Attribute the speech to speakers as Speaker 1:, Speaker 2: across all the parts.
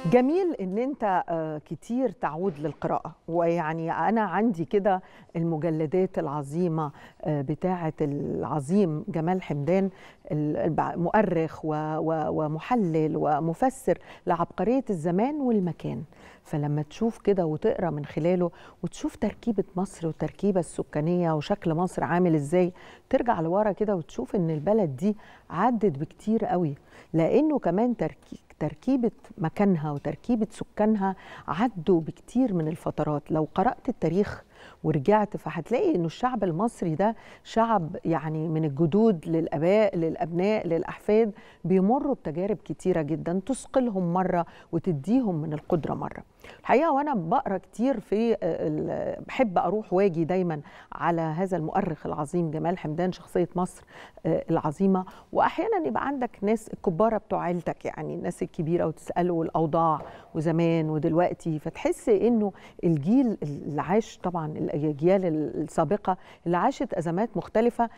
Speaker 1: جميل ان انت آه، كتير تعود للقراءه ويعني انا عندي كده المجلدات العظيمه آه، بتاعه العظيم جمال حمدان الب- مؤرخ و- و- ومحلل ومفسر لعبقريه الزمان والمكان فلما تشوف كده وتقرا من خلاله وتشوف تركيبه مصر والتركيبه السكانيه وشكل مصر عامل ازاي ترجع لورا كده وتشوف ان البلد دي عدت بكتير قوي لانه كمان تركي تركيبه مكانها وتركيبه سكانها عدوا بكتير من الفترات لو قرات التاريخ ورجعت فهتلاقي انه الشعب المصري ده شعب يعني من الجدود للاباء للابناء للاحفاد بيمروا بتجارب كتيره جدا تثقلهم مره وتديهم من القدره مره الحقيقه وانا بقرا كتير في ال- بحب اروح واجي دايما على هذا المؤرخ العظيم جمال حمدان شخصيه مصر آه، العظيمه واحيانا يبقى عندك ناس الكباره بتوع عيلتك يعني الناس الكبيره وتساله الاوضاع وزمان ودلوقتي فتحس انه الجيل اللي عاش طبعا الاجيال السابقه اللي عاشت ازمات مختلفه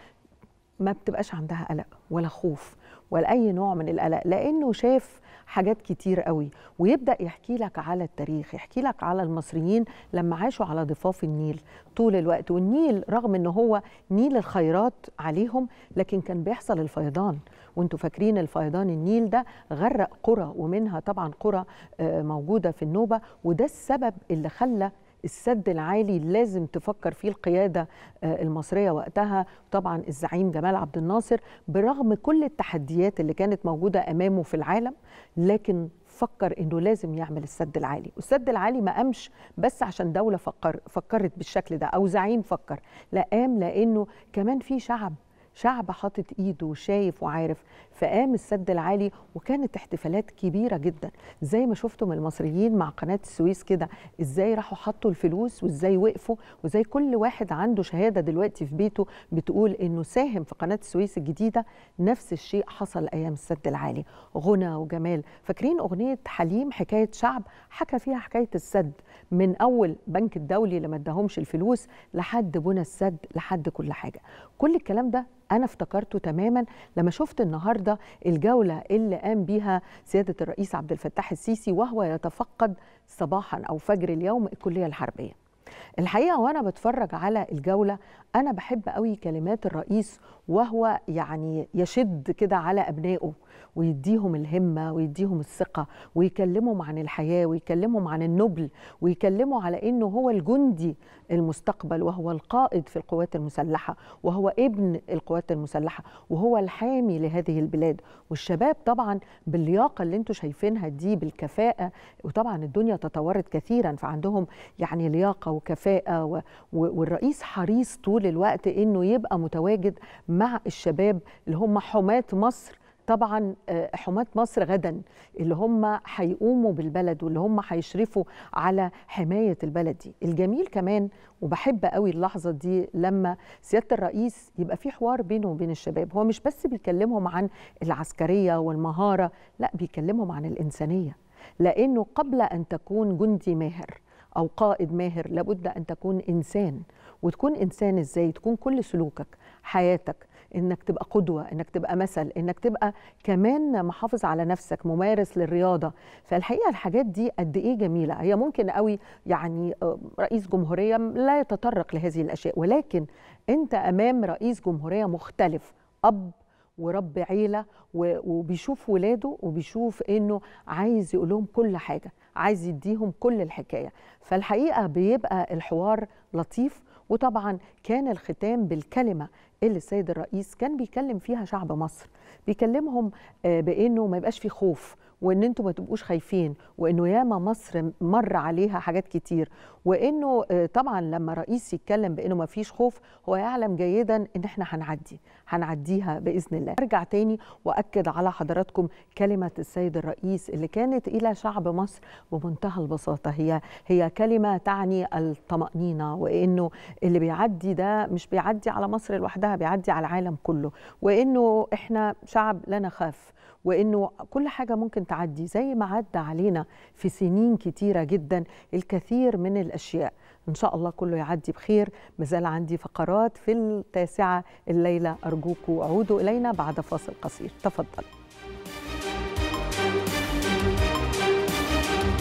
Speaker 1: ما بتبقاش عندها قلق ولا خوف ولا اي نوع من القلق لانه شاف حاجات كتير قوي ويبدا يحكي لك على التاريخ يحكي لك على المصريين لما عاشوا على ضفاف النيل طول الوقت والنيل رغم ان هو نيل الخيرات عليهم لكن كان بيحصل الفيضان وانتوا فاكرين الفيضان النيل ده غرق قرى ومنها طبعا قرى آه، موجوده في النوبه وده السبب اللي خلى السد العالي لازم تفكر فيه القيادة آه، المصرية وقتها طبعا الزعيم جمال عبد الناصر برغم كل التحديات اللي كانت موجودة أمامه في العالم لكن فكر انه لازم يعمل السد العالي والسد العالي ما قامش بس عشان دولة فكر فكرت بالشكل ده او زعيم فكر لا قام لانه كمان في شعب شعب حاطط ايده وشايف وعارف فقام السد العالي وكانت احتفالات كبيره جدا زي ما شفتم المصريين مع قناه السويس كده ازاي راحوا حطوا الفلوس وازاي وقفوا وزي كل واحد عنده شهاده دلوقتي في بيته بتقول انه ساهم في قناه السويس الجديده نفس الشيء حصل ايام السد العالي غنى وجمال فاكرين اغنيه حليم حكايه شعب حكى فيها حكايه السد من اول بنك الدولي اللي ما اداهمش الفلوس لحد بنى السد لحد كل حاجه كل الكلام ده انا افتكرته تماما لما شفت النهارده الجوله اللي قام بيها سياده الرئيس عبد الفتاح السيسي وهو يتفقد صباحا او فجر اليوم الكليه الحربيه الحقيقه وانا بتفرج على الجوله انا بحب قوي كلمات الرئيس وهو يعني يشد كده على ابنائه ويديهم الهمه ويديهم الثقه ويكلمهم عن الحياه ويكلمهم عن النبل ويكلموا على انه هو الجندي المستقبل وهو القائد في القوات المسلحه وهو ابن القوات المسلحه وهو الحامي لهذه البلاد والشباب طبعا باللياقه اللي انتم شايفينها دي بالكفاءه وطبعا الدنيا تطورت كثيرا فعندهم يعني لياقه وكفاءه و... و... والرئيس حريص طول الوقت انه يبقى متواجد مع الشباب اللي هم حماة مصر طبعا آه، حماة مصر غدا اللي هم هيقوموا بالبلد واللي هم هيشرفوا على حماية البلد دي الجميل كمان وبحب قوي اللحظة دي لما سيادة الرئيس يبقى في حوار بينه وبين الشباب هو مش بس بيكلمهم عن العسكرية والمهارة لا بيكلمهم عن الإنسانية لأنه قبل أن تكون جندي ماهر أو قائد ماهر لابد أن تكون إنسان وتكون إنسان إزاي تكون كل سلوكك حياتك انك تبقى قدوه انك تبقى مثل انك تبقى كمان محافظ على نفسك ممارس للرياضه فالحقيقه الحاجات دي قد ايه جميله هي ممكن قوي يعني آه، رئيس جمهوريه لا يتطرق لهذه الاشياء ولكن انت امام رئيس جمهوريه مختلف اب ورب عيله و- وبيشوف ولاده وبيشوف انه عايز يقول لهم كل حاجه عايز يديهم كل الحكايه فالحقيقه بيبقى الحوار لطيف وطبعا كان الختام بالكلمه اللي السيد الرئيس كان بيكلم فيها شعب مصر بيكلمهم آه، بانه ما يبقاش في خوف وان انتم ما تبقوش خايفين وانه ياما مصر مر عليها حاجات كتير وانه آه، طبعا لما رئيس يتكلم بانه ما فيش خوف هو يعلم جيدا ان احنا هنعدي هنعديها باذن الله ارجع تاني واكد على حضراتكم كلمه السيد الرئيس اللي كانت الى شعب مصر بمنتهى البساطه هي هي كلمه تعني الطمانينه وانه اللي بيعدي ده مش بيعدي على مصر لوحدها بيعدي على العالم كله وانه احنا شعب لا نخاف وانه كل حاجه ممكن تعدي زي ما عدى علينا في سنين كتيره جدا الكثير من الاشياء ان شاء الله كله يعدي بخير مازال عندي فقرات في التاسعه الليله ارجوكم عودوا الينا بعد فاصل قصير تفضل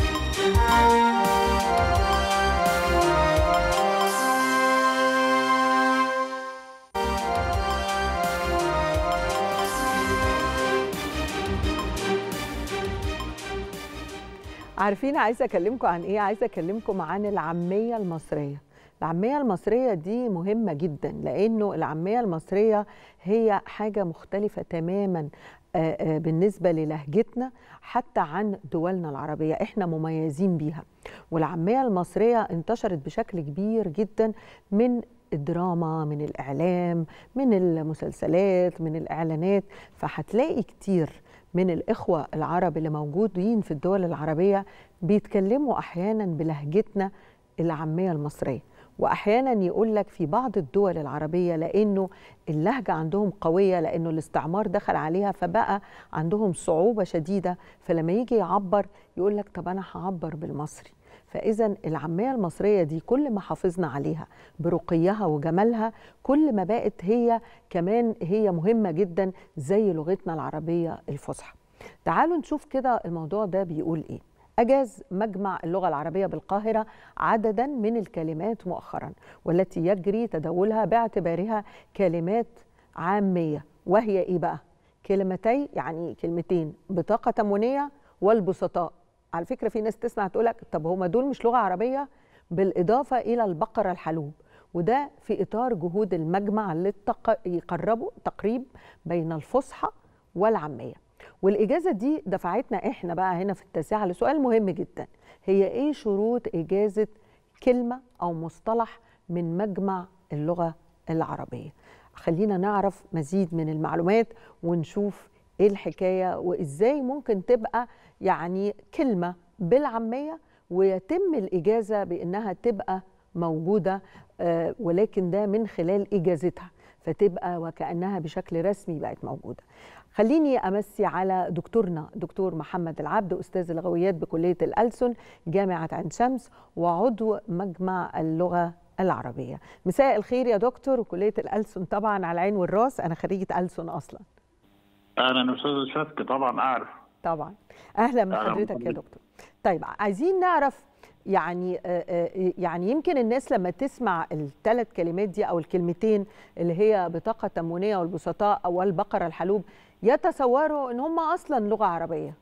Speaker 1: عارفين عايزه اكلمكم عن ايه عايزه اكلمكم عن العاميه المصريه العاميه المصريه دي مهمه جدا لانه العاميه المصريه هي حاجه مختلفه تماما بالنسبه للهجتنا حتى عن دولنا العربيه احنا مميزين بيها والعاميه المصريه انتشرت بشكل كبير جدا من الدراما من الاعلام من المسلسلات من الاعلانات فهتلاقي كتير من الاخوه العرب اللي موجودين في الدول العربيه بيتكلموا احيانا بلهجتنا العاميه المصريه واحيانا يقول لك في بعض الدول العربيه لانه اللهجه عندهم قويه لانه الاستعمار دخل عليها فبقى عندهم صعوبه شديده فلما يجي يعبر يقول لك طب انا هعبر بالمصري فاذا العاميه المصريه دي كل ما حافظنا عليها برقيها وجمالها كل ما بقت هي كمان هي مهمه جدا زي لغتنا العربيه الفصحى تعالوا نشوف كده الموضوع ده بيقول ايه أجاز مجمع اللغة العربية بالقاهرة عددا من الكلمات مؤخرا والتي يجري تداولها باعتبارها كلمات عامية وهي إيه بقى؟ كلمتي يعني كلمتين بطاقة تموينية والبسطاء على فكرة في ناس تسمع تقولك طب هما دول مش لغة عربية بالإضافة إلى البقرة الحلوب وده في إطار جهود المجمع ليقربوا تقريب بين الفصحى والعامية والإجازة دي دفعتنا إحنا بقى هنا في التاسعة لسؤال مهم جدا هي إيه شروط إجازة كلمة أو مصطلح من مجمع اللغة العربية خلينا نعرف مزيد من المعلومات ونشوف إيه الحكاية وإزاي ممكن تبقى يعني كلمة بالعامية ويتم الإجازة بإنها تبقى موجودة آه ولكن ده من خلال إجازتها فتبقى وكأنها بشكل رسمي بقت موجودة خليني أمسي على دكتورنا دكتور محمد العبد أستاذ اللغويات بكلية الألسن جامعة عين شمس وعضو مجمع اللغة العربية مساء الخير يا دكتور وكلية الألسن طبعا على العين والراس أنا خريجة ألسن أصلا
Speaker 2: أهلا أستاذ شفك طبعا أعرف
Speaker 1: طبعا أهلا بحضرتك يا دكتور طيب عايزين نعرف يعني يعني يمكن الناس لما تسمع الثلاث كلمات دي او الكلمتين اللي هي بطاقه تموينيه والبسطاء او البقره الحلوب يتصوروا ان هم اصلا لغه عربيه.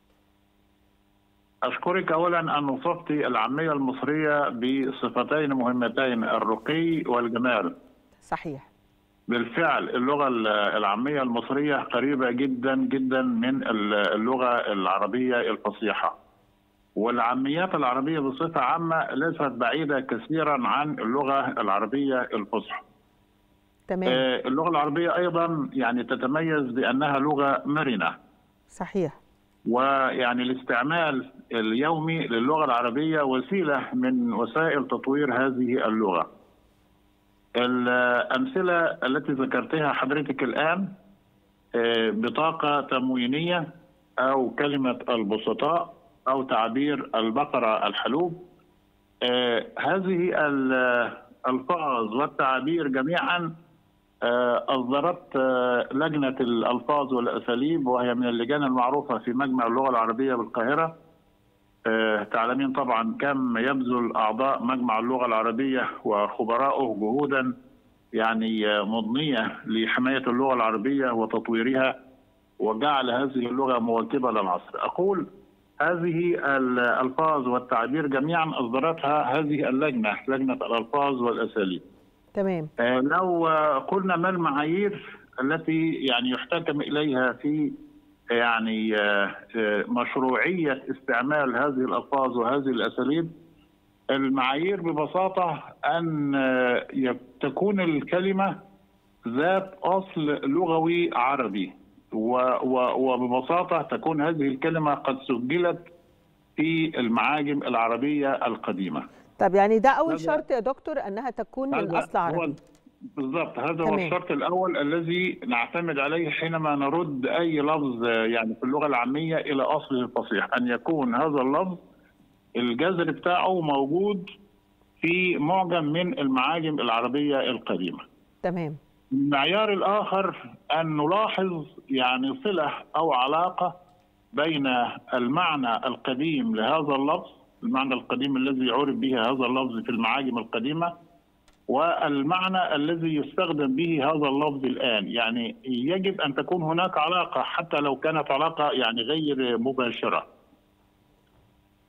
Speaker 2: اشكرك اولا ان وصفت العاميه المصريه بصفتين مهمتين الرقي والجمال.
Speaker 1: صحيح.
Speaker 2: بالفعل اللغه العاميه المصريه قريبه جدا جدا من اللغه العربيه الفصيحه. والعاميات العربية بصفة عامة ليست بعيدة كثيرا عن اللغة العربية الفصحى.
Speaker 1: تمام.
Speaker 2: آه اللغة العربية أيضا يعني تتميز بأنها لغة مرنة.
Speaker 1: صحيح.
Speaker 2: ويعني الاستعمال اليومي للغة العربية وسيلة من وسائل تطوير هذه اللغة. الأمثلة التي ذكرتها حضرتك الآن آه بطاقة تموينية أو كلمة البسطاء او تعبير البقره الحلوب آه هذه الالفاظ والتعابير جميعا آه اصدرت آه لجنه الالفاظ والاساليب وهي من اللجان المعروفه في مجمع اللغه العربيه بالقاهره تعلمين طبعا كم يبذل اعضاء مجمع اللغه العربيه وخبراؤه جهودا يعني مضنيه لحمايه اللغه العربيه وتطويرها وجعل هذه اللغه مواكبه للعصر اقول هذه الالفاظ والتعبير جميعا اصدرتها هذه اللجنه لجنه الالفاظ والاساليب.
Speaker 1: تمام.
Speaker 2: لو قلنا ما المعايير التي يعني يحتكم اليها في يعني مشروعيه استعمال هذه الالفاظ وهذه الاساليب المعايير ببساطه ان تكون الكلمه ذات اصل لغوي عربي وببساطه تكون هذه الكلمه قد سجلت في المعاجم العربيه القديمه.
Speaker 1: طب يعني ده اول شرط يا دكتور انها تكون من اصل عربي.
Speaker 2: بالضبط هذا هو الشرط الاول الذي نعتمد عليه حينما نرد اي لفظ يعني في اللغه العاميه الى اصله الفصيح ان يكون هذا اللفظ الجذر بتاعه موجود في معجم من المعاجم العربيه القديمه.
Speaker 1: تمام.
Speaker 2: المعيار الآخر أن نلاحظ يعني صلة أو علاقة بين المعنى القديم لهذا اللفظ المعنى القديم الذي عرف به هذا اللفظ في المعاجم القديمة والمعنى الذي يستخدم به هذا اللفظ الآن يعني يجب أن تكون هناك علاقة حتى لو كانت علاقة يعني غير مباشرة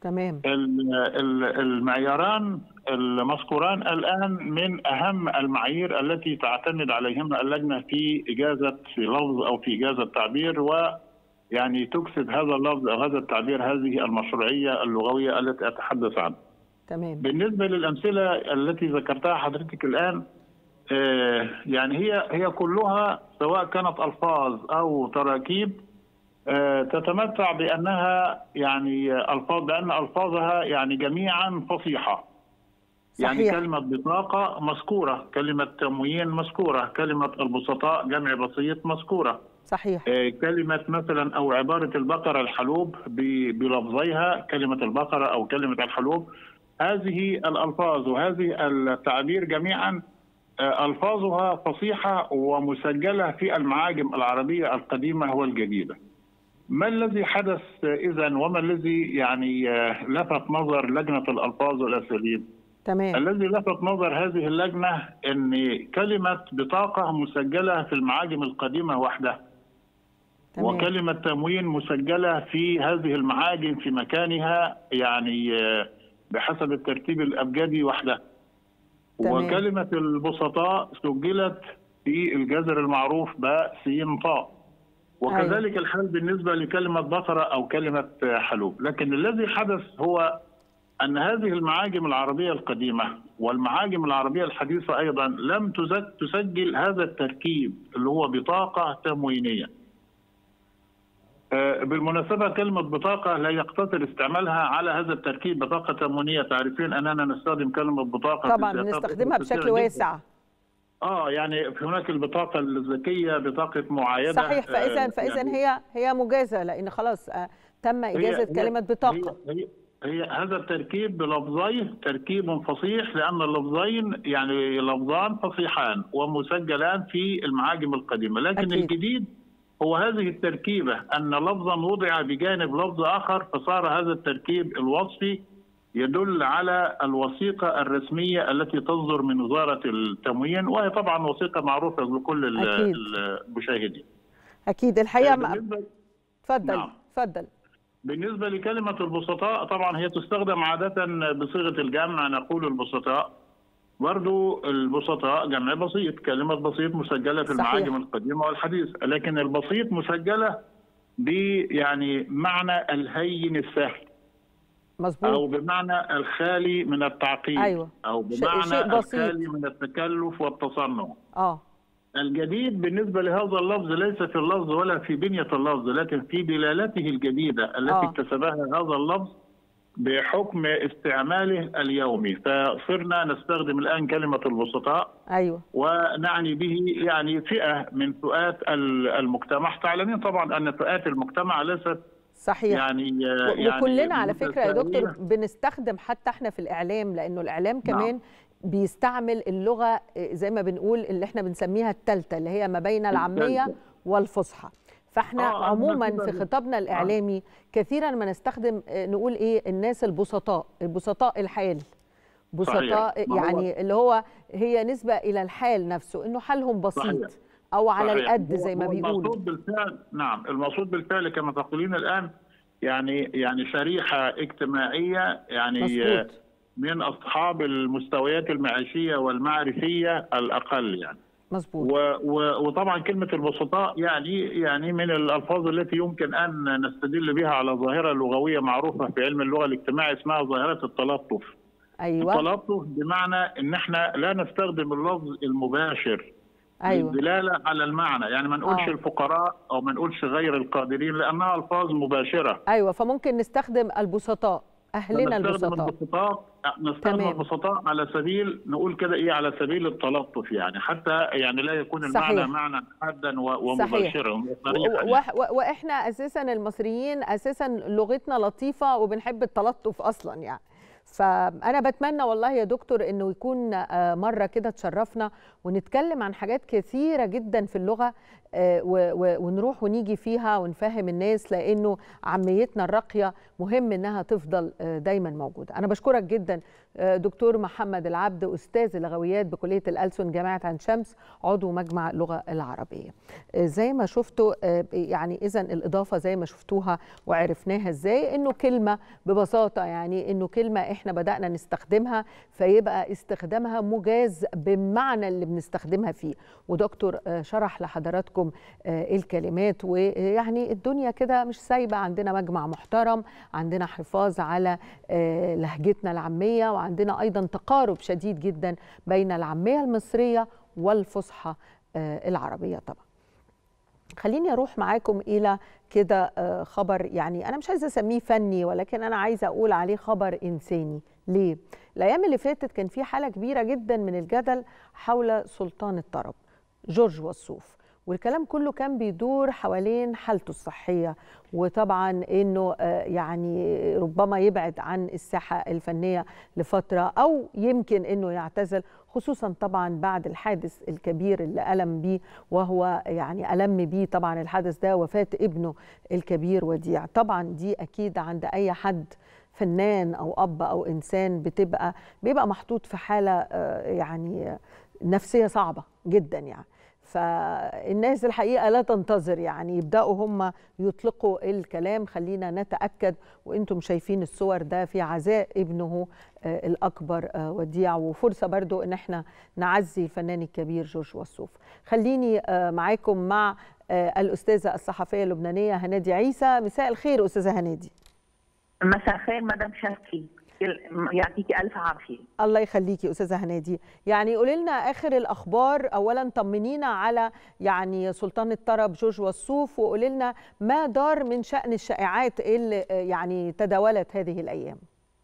Speaker 1: تمام
Speaker 2: ال- ال- المعياران المذكوران الآن من أهم المعايير التي تعتمد عليهما اللجنة في إجازة في لفظ أو في إجازة تعبير ويعني تكسب هذا اللفظ أو هذا التعبير هذه المشروعية اللغوية التي أتحدث عنها
Speaker 1: تمام
Speaker 2: بالنسبة للأمثلة التي ذكرتها حضرتك الآن آه، يعني هي هي كلها سواء كانت ألفاظ أو تراكيب آه، تتمتع بأنها يعني ألفاظ بأن ألفاظها يعني جميعا فصيحة يعني
Speaker 1: صحيح.
Speaker 2: كلمة بطاقة مذكورة كلمة تموين مذكورة كلمة البسطاء جمع بسيط مذكورة
Speaker 1: صحيح
Speaker 2: آه، كلمة مثلا أو عبارة البقرة الحلوب ب- بلفظيها كلمة البقرة أو كلمة الحلوب هذه الألفاظ وهذه التعبير جميعا آه، ألفاظها فصيحة ومسجلة في المعاجم العربية القديمة والجديدة ما الذي حدث إذا وما الذي يعني آه، لفت نظر لجنة الألفاظ والأساليب
Speaker 1: تمام
Speaker 2: الذي لفت نظر هذه اللجنة أن كلمة بطاقة مسجلة في المعاجم القديمة وحدها
Speaker 1: تمام
Speaker 2: وكلمة تموين مسجلة في هذه المعاجم في مكانها يعني آه، بحسب الترتيب الأبجدي وحدها
Speaker 1: تمام.
Speaker 2: وكلمة البسطاء سجلت في الجذر المعروف باء سين طاء وكذلك الحال بالنسبة لكلمة بقرة أو كلمة آه، حلوب لكن الذي حدث هو أن هذه المعاجم العربية القديمة والمعاجم العربية الحديثة أيضا لم تزج- تسجل هذا التركيب اللي هو بطاقة تموينية آه، بالمناسبة كلمة بطاقة لا يقتصر استعمالها على هذا التركيب بطاقة تموينية تعرفين أننا نستخدم كلمة بطاقة في
Speaker 1: طبعا
Speaker 2: الزيارات
Speaker 1: بنستخدمها
Speaker 2: كثيرة
Speaker 1: بشكل
Speaker 2: جداً.
Speaker 1: واسع
Speaker 2: اه يعني في هناك البطاقة الذكية بطاقة معايدة
Speaker 1: صحيح فاذا
Speaker 2: آه،
Speaker 1: فاذا
Speaker 2: يعني
Speaker 1: هي هي مجازه لان خلاص آه، تم
Speaker 2: هي-
Speaker 1: اجازه
Speaker 2: هي-
Speaker 1: كلمه بطاقه
Speaker 2: هي, هي, هي هذا التركيب بلفظين تركيب فصيح لأن اللفظين يعني لفظان فصيحان ومسجلان في المعاجم القديمة لكن
Speaker 1: أكيد.
Speaker 2: الجديد هو هذه التركيبة أن لفظا وضع بجانب لفظ آخر فصار هذا التركيب الوصفي يدل على الوثيقة الرسمية التي تصدر من وزارة التموين وهي طبعا وثيقة معروفة لكل ال-
Speaker 1: أكيد.
Speaker 2: المشاهدين
Speaker 1: اكيد الحقيقه ما-
Speaker 2: بالنسبة
Speaker 1: اتفضل
Speaker 2: نعم.
Speaker 1: اتفضل
Speaker 2: بالنسبة لكلمة البسطاء طبعا هي تستخدم عادة بصيغة الجمع نقول البسطاء برضو البسطاء جمع بسيط كلمة بسيط مسجلة في
Speaker 1: صحيح.
Speaker 2: المعاجم القديمة والحديثة لكن البسيط مسجلة ب يعني معنى الهين السهل أو
Speaker 1: مظبوط
Speaker 2: بمعنى الخالي من التعقيد
Speaker 1: أيوة.
Speaker 2: أو
Speaker 1: شيء-
Speaker 2: بمعنى
Speaker 1: شيء بسيط.
Speaker 2: الخالي من التكلف والتصنع
Speaker 1: اه
Speaker 2: الجديد بالنسبة لهذا اللفظ ليس في اللفظ ولا في بنية اللفظ لكن في دلالته الجديدة التي
Speaker 1: آه.
Speaker 2: اكتسبها هذا اللفظ بحكم استعماله اليومي فصرنا نستخدم الآن كلمة البسطاء
Speaker 1: ايوه
Speaker 2: ونعني به يعني فئة من فئات ال- المجتمع تعلمين طبعا أن فئات المجتمع ليست
Speaker 1: صحيح
Speaker 2: يعني
Speaker 1: و-
Speaker 2: يعني
Speaker 1: وكلنا على فكره يا دكتور
Speaker 2: متساوية.
Speaker 1: بنستخدم حتى احنا في الاعلام لانه الاعلام كمان بيستعمل اللغه آه، زي ما بنقول اللي احنا بنسميها الثالثه اللي هي ما بين العاميه
Speaker 2: التالتة.
Speaker 1: والفصحى فاحنا
Speaker 2: آه، أنا
Speaker 1: عموما
Speaker 2: كده
Speaker 1: في
Speaker 2: ب-
Speaker 1: خطابنا الاعلامي كثيرا ما نستخدم آه، نقول ايه الناس البسطاء البسطاء الحال بسطاء
Speaker 2: صحيح. ما هو-
Speaker 1: يعني اللي هو هي نسبه الى الحال نفسه انه حالهم بسيط
Speaker 2: صحيح.
Speaker 1: او على
Speaker 2: صحيح.
Speaker 1: القد
Speaker 2: هو-
Speaker 1: زي ما
Speaker 2: هو
Speaker 1: بيقولوا
Speaker 2: المقصود بالفعل نعم المقصود بالفعل كما تقولين الان يعني يعني شريحه اجتماعيه يعني
Speaker 1: مظبوط
Speaker 2: من اصحاب المستويات المعيشيه والمعرفيه الاقل يعني
Speaker 1: مظبوط
Speaker 2: و و وطبعا كلمه البسطاء يعني يعني من الالفاظ التي يمكن ان نستدل بها على ظاهره لغويه معروفه في علم اللغه الاجتماعي اسمها ظاهره التلطف
Speaker 1: ايوه
Speaker 2: التلطف بمعنى ان احنا لا نستخدم اللفظ المباشر
Speaker 1: ايوه
Speaker 2: للدلاله على المعنى يعني ما نقولش
Speaker 1: آه.
Speaker 2: الفقراء او ما نقولش غير القادرين لانها الفاظ مباشره
Speaker 1: ايوه فممكن نستخدم البسطاء اهلنا
Speaker 2: نستخدم
Speaker 1: البسطاء
Speaker 2: البسطاء نستخدم
Speaker 1: تمام.
Speaker 2: البسطاء على سبيل نقول كده ايه على سبيل التلطف يعني حتى يعني لا يكون المعنى
Speaker 1: صحيح.
Speaker 2: معنى حادا و-
Speaker 1: صحيح.
Speaker 2: ومباشرا
Speaker 1: و-
Speaker 2: وصريحا
Speaker 1: و- و- واحنا اساسا المصريين اساسا لغتنا لطيفه وبنحب التلطف اصلا يعني فانا بتمنى والله يا دكتور انه يكون مره كده تشرفنا ونتكلم عن حاجات كثيره جدا في اللغه ونروح ونيجي فيها ونفهم الناس لانه عاميتنا الراقيه مهم انها تفضل دايما موجوده انا بشكرك جدا دكتور محمد العبد استاذ اللغويات بكليه الألسن جامعه عين شمس عضو مجمع اللغه العربيه زي ما شفتوا يعني اذا الاضافه زي ما شفتوها وعرفناها ازاي انه كلمه ببساطه يعني انه كلمه احنا بدانا نستخدمها فيبقى استخدامها مجاز بالمعنى اللي بنستخدمها فيه ودكتور شرح لحضراتكم الكلمات ويعني الدنيا كده مش سايبه عندنا مجمع محترم عندنا حفاظ على لهجتنا العاميه وعندنا ايضا تقارب شديد جدا بين العاميه المصريه والفصحى العربيه طبعا خليني اروح معاكم الى كده خبر يعني انا مش عايزه اسميه فني ولكن انا عايزه اقول عليه خبر انساني ليه الايام اللي فاتت كان في حاله كبيره جدا من الجدل حول سلطان الطرب جورج وسوف والكلام كله كان بيدور حوالين حالته الصحيه وطبعا انه يعني ربما يبعد عن الساحه الفنيه لفتره او يمكن انه يعتزل خصوصا طبعا بعد الحادث الكبير اللي ألم بيه وهو يعني ألم بيه طبعا الحادث ده وفاة ابنه الكبير وديع طبعا دي أكيد عند أي حد فنان أو أب أو إنسان بتبقى بيبقى محطوط في حالة يعني نفسية صعبة جدا يعني فالناس الحقيقه لا تنتظر يعني يبداوا هم يطلقوا الكلام خلينا نتاكد وانتم شايفين الصور ده في عزاء ابنه الاكبر وديع وفرصه برضو ان احنا نعزي الفنان الكبير جورج وسوف خليني معاكم مع الاستاذه الصحفيه اللبنانيه هنادي عيسى مساء الخير استاذه هنادي
Speaker 3: مساء الخير مدام شرقي يعطيكي الف عافيه
Speaker 1: الله يخليكي استاذه هنادي يعني قولي لنا اخر الاخبار اولا طمنينا على يعني سلطان الطرب جورج وسوف وقولي لنا ما دار من شان الشائعات اللي يعني تداولت هذه الايام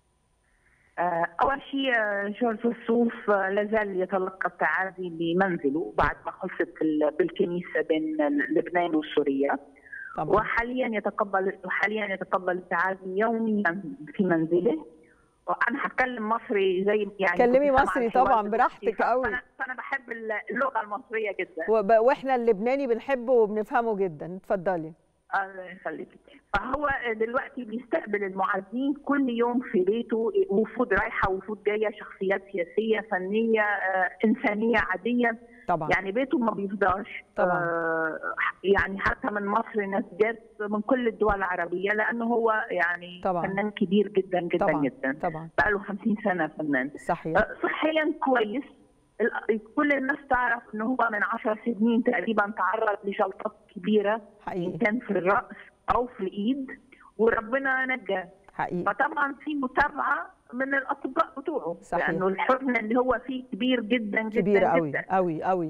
Speaker 3: اول شيء جورج وسوف لازال يتلقى التعازي بمنزله بعد ما خلصت بالكنيسه بين لبنان وسوريا طبعا. وحاليا يتقبل حاليا يتقبل التعازي يوميا في منزله وانا هتكلم مصري زي يعني
Speaker 1: كلمي مصري طبعا براحتك قوي
Speaker 3: فأنا, فانا بحب اللغه المصريه جدا
Speaker 1: وب... واحنا اللبناني بنحبه وبنفهمه جدا اتفضلي
Speaker 3: الله يخليك فهو دلوقتي بيستقبل المعزين كل يوم في بيته وفود رايحه وفود جايه شخصيات سياسيه فنيه آه، انسانيه عاديه
Speaker 1: طبعا
Speaker 3: يعني بيته ما بيفضاش
Speaker 1: طبعا.
Speaker 3: آه يعني حتى من مصر ناس جت من كل الدول العربيه لانه هو يعني
Speaker 1: طبعا.
Speaker 3: فنان كبير جدا جدا
Speaker 1: طبعا
Speaker 3: جدا
Speaker 1: طبعا
Speaker 3: بقى له 50 سنه فنان
Speaker 1: صحيح
Speaker 3: آه، صحيا كويس ال- كل الناس تعرف انه هو من 10 سنين تقريبا تعرض لجلطات كبيره
Speaker 1: حقيقي
Speaker 3: كان في الراس او في الايد وربنا نجاه
Speaker 1: حقيقي
Speaker 3: فطبعا في متابعه من الاطباء بتوعه
Speaker 1: صحيح.
Speaker 3: لانه الحزن اللي هو فيه كبير جدا جدا
Speaker 1: كبير قوي
Speaker 3: جدا
Speaker 1: قوي قوي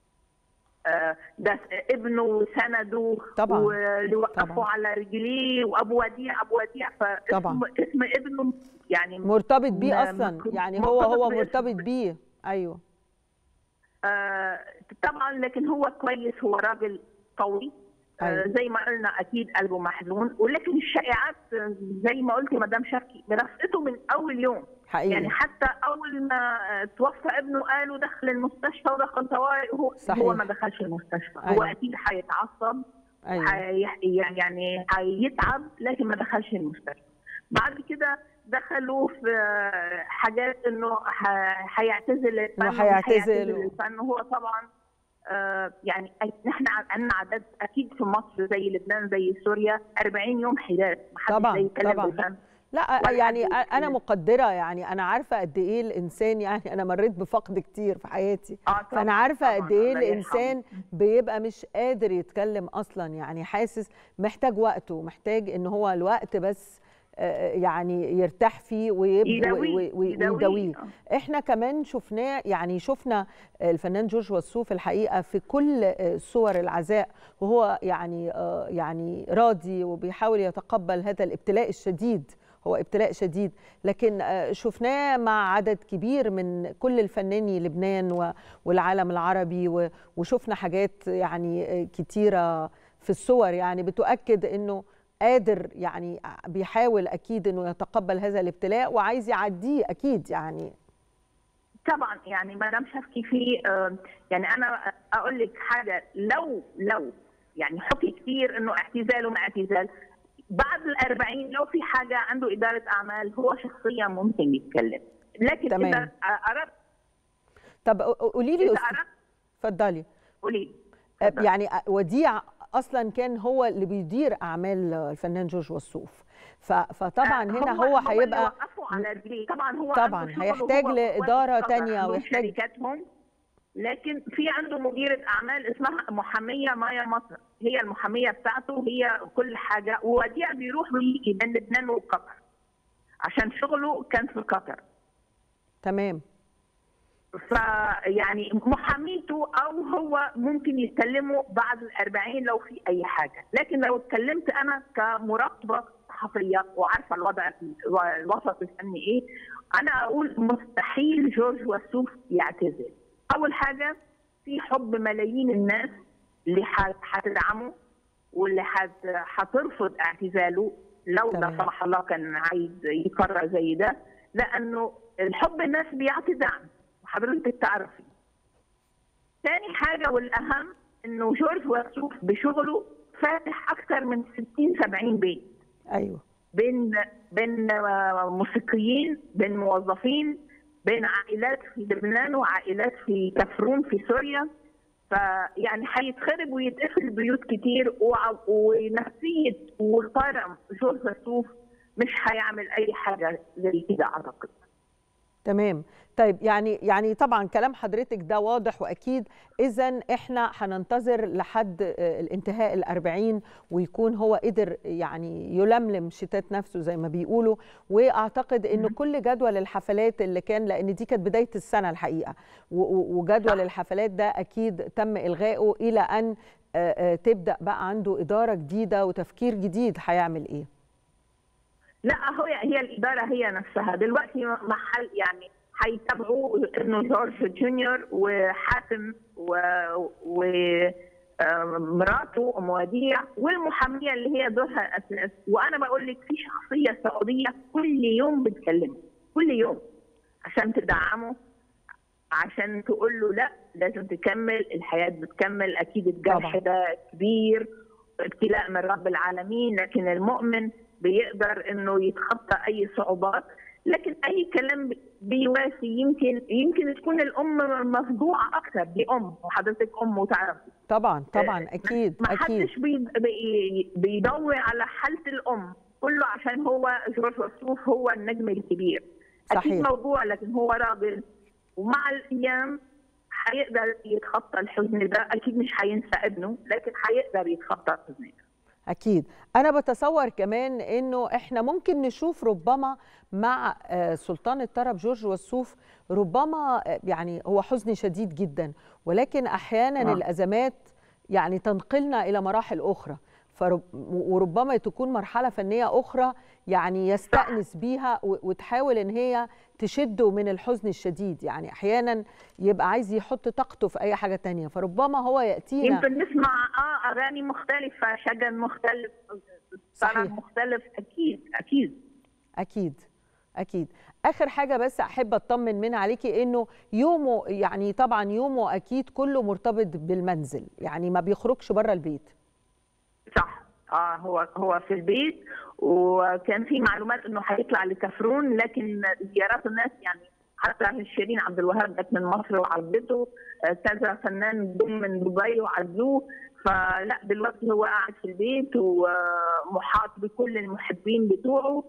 Speaker 3: آه، ده ابنه سنده
Speaker 1: طبعا.
Speaker 3: واللي وقفه
Speaker 1: طبعا.
Speaker 3: على رجليه وابو وديع ابو وديع فاسم
Speaker 1: طبعا.
Speaker 3: اسم ابنه يعني
Speaker 1: مرتبط بيه
Speaker 3: ما-
Speaker 1: اصلا
Speaker 3: مرتبط-
Speaker 1: يعني هو هو
Speaker 3: باسمه.
Speaker 1: مرتبط بيه ايوه
Speaker 3: آه طبعا لكن هو كويس هو راجل قوي آه
Speaker 1: أيوة.
Speaker 3: زي ما قلنا اكيد قلبه محزون ولكن الشائعات آه، زي ما قلت مدام شرقي برفقته من اول يوم
Speaker 1: حقيقي
Speaker 3: يعني حتى اول ما آه، توفى ابنه قالوا دخل المستشفى ودخل طوارئ هو
Speaker 1: صحيح.
Speaker 3: هو ما دخلش المستشفى هو
Speaker 1: أيوة.
Speaker 3: اكيد هيتعصب
Speaker 1: ايوه
Speaker 3: حي- يعني هيتعب لكن ما دخلش المستشفى بعد كده دخلوا في آه، حاجات انه ح- هيعتزل الفن
Speaker 1: إنه هيعتزل و-
Speaker 3: الفن هو طبعا آه، يعني أي- نحن عندنا عدد اكيد في مصر زي لبنان زي سوريا 40 يوم حداد ما حدش
Speaker 1: طبعاً،
Speaker 3: يتكلم
Speaker 1: طبعاً.
Speaker 3: بالفن
Speaker 1: لا
Speaker 3: ولا
Speaker 1: يعني
Speaker 3: حد
Speaker 1: انا
Speaker 3: يتكلم.
Speaker 1: مقدره يعني انا عارفه قد ايه الانسان يعني انا مريت بفقد كتير في حياتي
Speaker 3: آه، طبعاً،
Speaker 1: فانا عارفه
Speaker 3: طبعاً،
Speaker 1: قد ايه
Speaker 3: الله يرحمه.
Speaker 1: الانسان بيبقى مش قادر يتكلم اصلا يعني حاسس محتاج وقته محتاج ان هو الوقت بس آه، يعني يرتاح فيه ويب-
Speaker 3: يداويه،
Speaker 1: وي- وي-
Speaker 3: يداويه.
Speaker 1: ويداويه احنا كمان شفناه يعني شفنا الفنان جورج وسوف الحقيقه في كل صور العزاء وهو يعني آه، يعني راضي وبيحاول يتقبل هذا الابتلاء الشديد هو ابتلاء شديد لكن آه، شفناه مع عدد كبير من كل الفناني لبنان و- والعالم العربي و- وشفنا حاجات يعني آه، كتيره في الصور يعني بتؤكد انه قادر يعني بيحاول اكيد انه يتقبل هذا الابتلاء وعايز يعديه اكيد يعني
Speaker 3: طبعا يعني ما دام شافكي فيه يعني انا اقول لك حاجه لو لو يعني حكي كثير انه اعتزال وما اعتزال بعد ال 40 لو في حاجه عنده اداره اعمال هو شخصيا ممكن يتكلم لكن
Speaker 1: تمام.
Speaker 3: اذا اردت
Speaker 1: طب قولي لي
Speaker 3: اذا
Speaker 1: أست-
Speaker 3: اردت
Speaker 1: اتفضلي
Speaker 3: قولي لي.
Speaker 1: أه،
Speaker 3: اتفضل.
Speaker 1: يعني اوديع اصلا كان هو اللي بيدير اعمال الفنان جورج وسوف ف- فطبعا هنا هو
Speaker 3: اللي
Speaker 1: هيبقى
Speaker 3: وقفوا على رجليه طبعا هو
Speaker 1: طبعاً،
Speaker 3: عنده شغل
Speaker 1: هيحتاج
Speaker 3: وهو
Speaker 1: لإدارة
Speaker 3: واقف
Speaker 1: تانية
Speaker 3: عندهم
Speaker 1: ويحتاج-
Speaker 3: شركاتهم لكن في عنده مديرة أعمال اسمها محامية مايا مصر هي المحامية بتاعته هي كل حاجة ووديع بيروح ويجي بين لبنان وقطر عشان شغله كان في قطر
Speaker 1: تمام
Speaker 3: فيعني محاميته او هو ممكن يتكلموا بعد الأربعين لو في اي حاجه لكن لو اتكلمت انا كمراقبه صحفيه وعارفه الوضع الوسط الفني ايه انا اقول مستحيل جورج وسوف يعتزل اول حاجه في حب ملايين الناس اللي ح- هتدعمه واللي حت- هترفض اعتزاله لو لا
Speaker 1: تمام.
Speaker 3: سمح الله كان عايز يقرر زي ده لانه الحب الناس بيعطي دعم وحضرتك تعرفي تاني حاجه والاهم انه جورج وسوف بشغله فاتح اكثر من 60 70 بيت
Speaker 1: ايوه
Speaker 3: بين بين موسيقيين بين موظفين بين عائلات في لبنان وعائلات في كفرون في سوريا فيعني هيتخرب ويتقفل بيوت كتير وع- ونفسيه وطرم جورج وسوف مش هيعمل اي حاجه زي كده اعتقد
Speaker 1: تمام طيب يعني يعني طبعا كلام حضرتك ده واضح واكيد اذا احنا هننتظر لحد آه، الانتهاء الأربعين ويكون هو قدر يعني يلملم شتات نفسه زي ما بيقولوا واعتقد انه كل جدول الحفلات اللي كان لان دي كانت بدايه السنه الحقيقه و- و- وجدول
Speaker 3: صح.
Speaker 1: الحفلات ده اكيد تم الغائه الى ان آه، آه، تبدا بقى عنده اداره جديده وتفكير جديد هيعمل ايه
Speaker 3: لا هو هي الاداره هي نفسها دلوقتي محل يعني هيتابعوا انه جورج جونيور وحاتم و, و... آه، مراته ام وديع والمحاميه اللي هي دورها اساس وانا بقول لك في شخصيه سعوديه كل يوم بتكلمه كل يوم عشان تدعمه عشان تقول له لا لازم تكمل الحياه بتكمل اكيد الجرح
Speaker 1: طبعاً.
Speaker 3: ده كبير ابتلاء من رب العالمين لكن المؤمن بيقدر انه يتخطى اي صعوبات لكن اي كلام بيواسي يمكن يمكن تكون الام مفجوعه اكثر دي ام وحضرتك ام وتعرفي
Speaker 1: طبعا طبعا اكيد
Speaker 3: ما
Speaker 1: اكيد
Speaker 3: حدش بي- بي- بيدور على حاله الام كله عشان هو جورج وسوف هو النجم الكبير اكيد
Speaker 1: صحيح.
Speaker 3: موضوع لكن هو راجل ومع الايام هيقدر يتخطى الحزن ده اكيد مش هينسى ابنه لكن هيقدر يتخطى الحزن ده
Speaker 1: أكيد أنا بتصور كمان أنه إحنا ممكن نشوف ربما مع آه، سلطان الطرب جورج وسوف ربما آه، يعني هو حزن شديد جدا ولكن أحيانا
Speaker 3: آه.
Speaker 1: الأزمات يعني تنقلنا إلى مراحل أخرى فرب وربما تكون مرحلة فنية أخرى يعني يستأنس بيها و- وتحاول إن هي تشده من الحزن الشديد يعني أحيانا يبقى عايز يحط طاقته في أي حاجة تانية فربما هو يأتينا
Speaker 3: يمكن نسمع اه اغاني مختلفه شجن مختلف
Speaker 1: صحيح.
Speaker 3: طرب مختلف اكيد اكيد
Speaker 1: اكيد اكيد اخر حاجه بس احب اطمن منها عليكي انه يومه يعني طبعا يومه اكيد كله مرتبط بالمنزل يعني ما بيخرجش بره البيت
Speaker 3: صح اه هو هو في البيت وكان في معلومات انه هيطلع لكفرون لكن زيارات الناس يعني حتى شيرين عبد الوهاب جت من مصر وعزته آه، كذا فنان جم من دبي وعزوه فلا دلوقتي هو قاعد في البيت ومحاط بكل المحبين بتوعه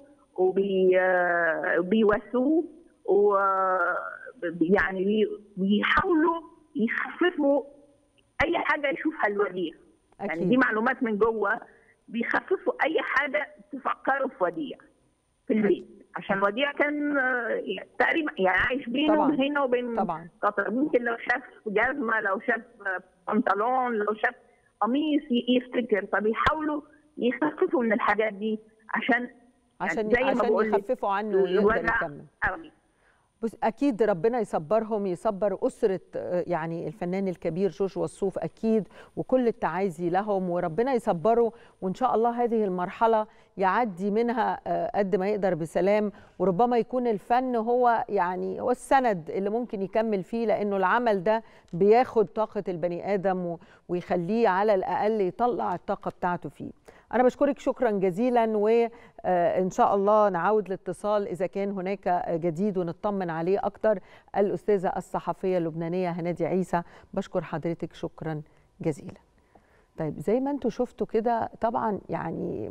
Speaker 3: وبيواسوه و يعني بي- بيحاولوا يخففوا اي حاجه يشوفها الوديع يعني دي
Speaker 1: اكيد
Speaker 3: معلومات من جوه بيخففوا اي حاجه تفكروا في وديع في البيت عشان وديع كان آه، تقريبا يعني عايش بينه
Speaker 1: طبعاً.
Speaker 3: هنا وبين
Speaker 1: طبعا
Speaker 3: قطر ممكن لو شاف جزمه لو شاف آه، بنطلون لو شاف قميص ي- يفتكر فبيحاولوا يخففوا من الحاجات دي عشان
Speaker 1: عشان
Speaker 3: زي ما
Speaker 1: عشان
Speaker 3: بقول لك،
Speaker 1: يخففوا عنه ويقدر
Speaker 3: الوجع
Speaker 1: يكمل
Speaker 3: قوي
Speaker 1: بس اكيد ربنا يصبرهم يصبر اسره يعني الفنان الكبير جورج وصوف اكيد وكل التعازي لهم وربنا يصبره وان شاء الله هذه المرحله يعدي منها قد ما يقدر بسلام وربما يكون الفن هو يعني هو السند اللي ممكن يكمل فيه لانه العمل ده بياخد طاقه البني ادم ويخليه على الاقل يطلع الطاقه بتاعته فيه أنا بشكرك شكرا جزيلا وإن شاء الله نعود الاتصال إذا كان هناك جديد ونطمن عليه أكتر الأستاذة الصحفية اللبنانية هنادي عيسى بشكر حضرتك شكرا جزيلا طيب زي ما انتم شفتوا كده طبعا يعني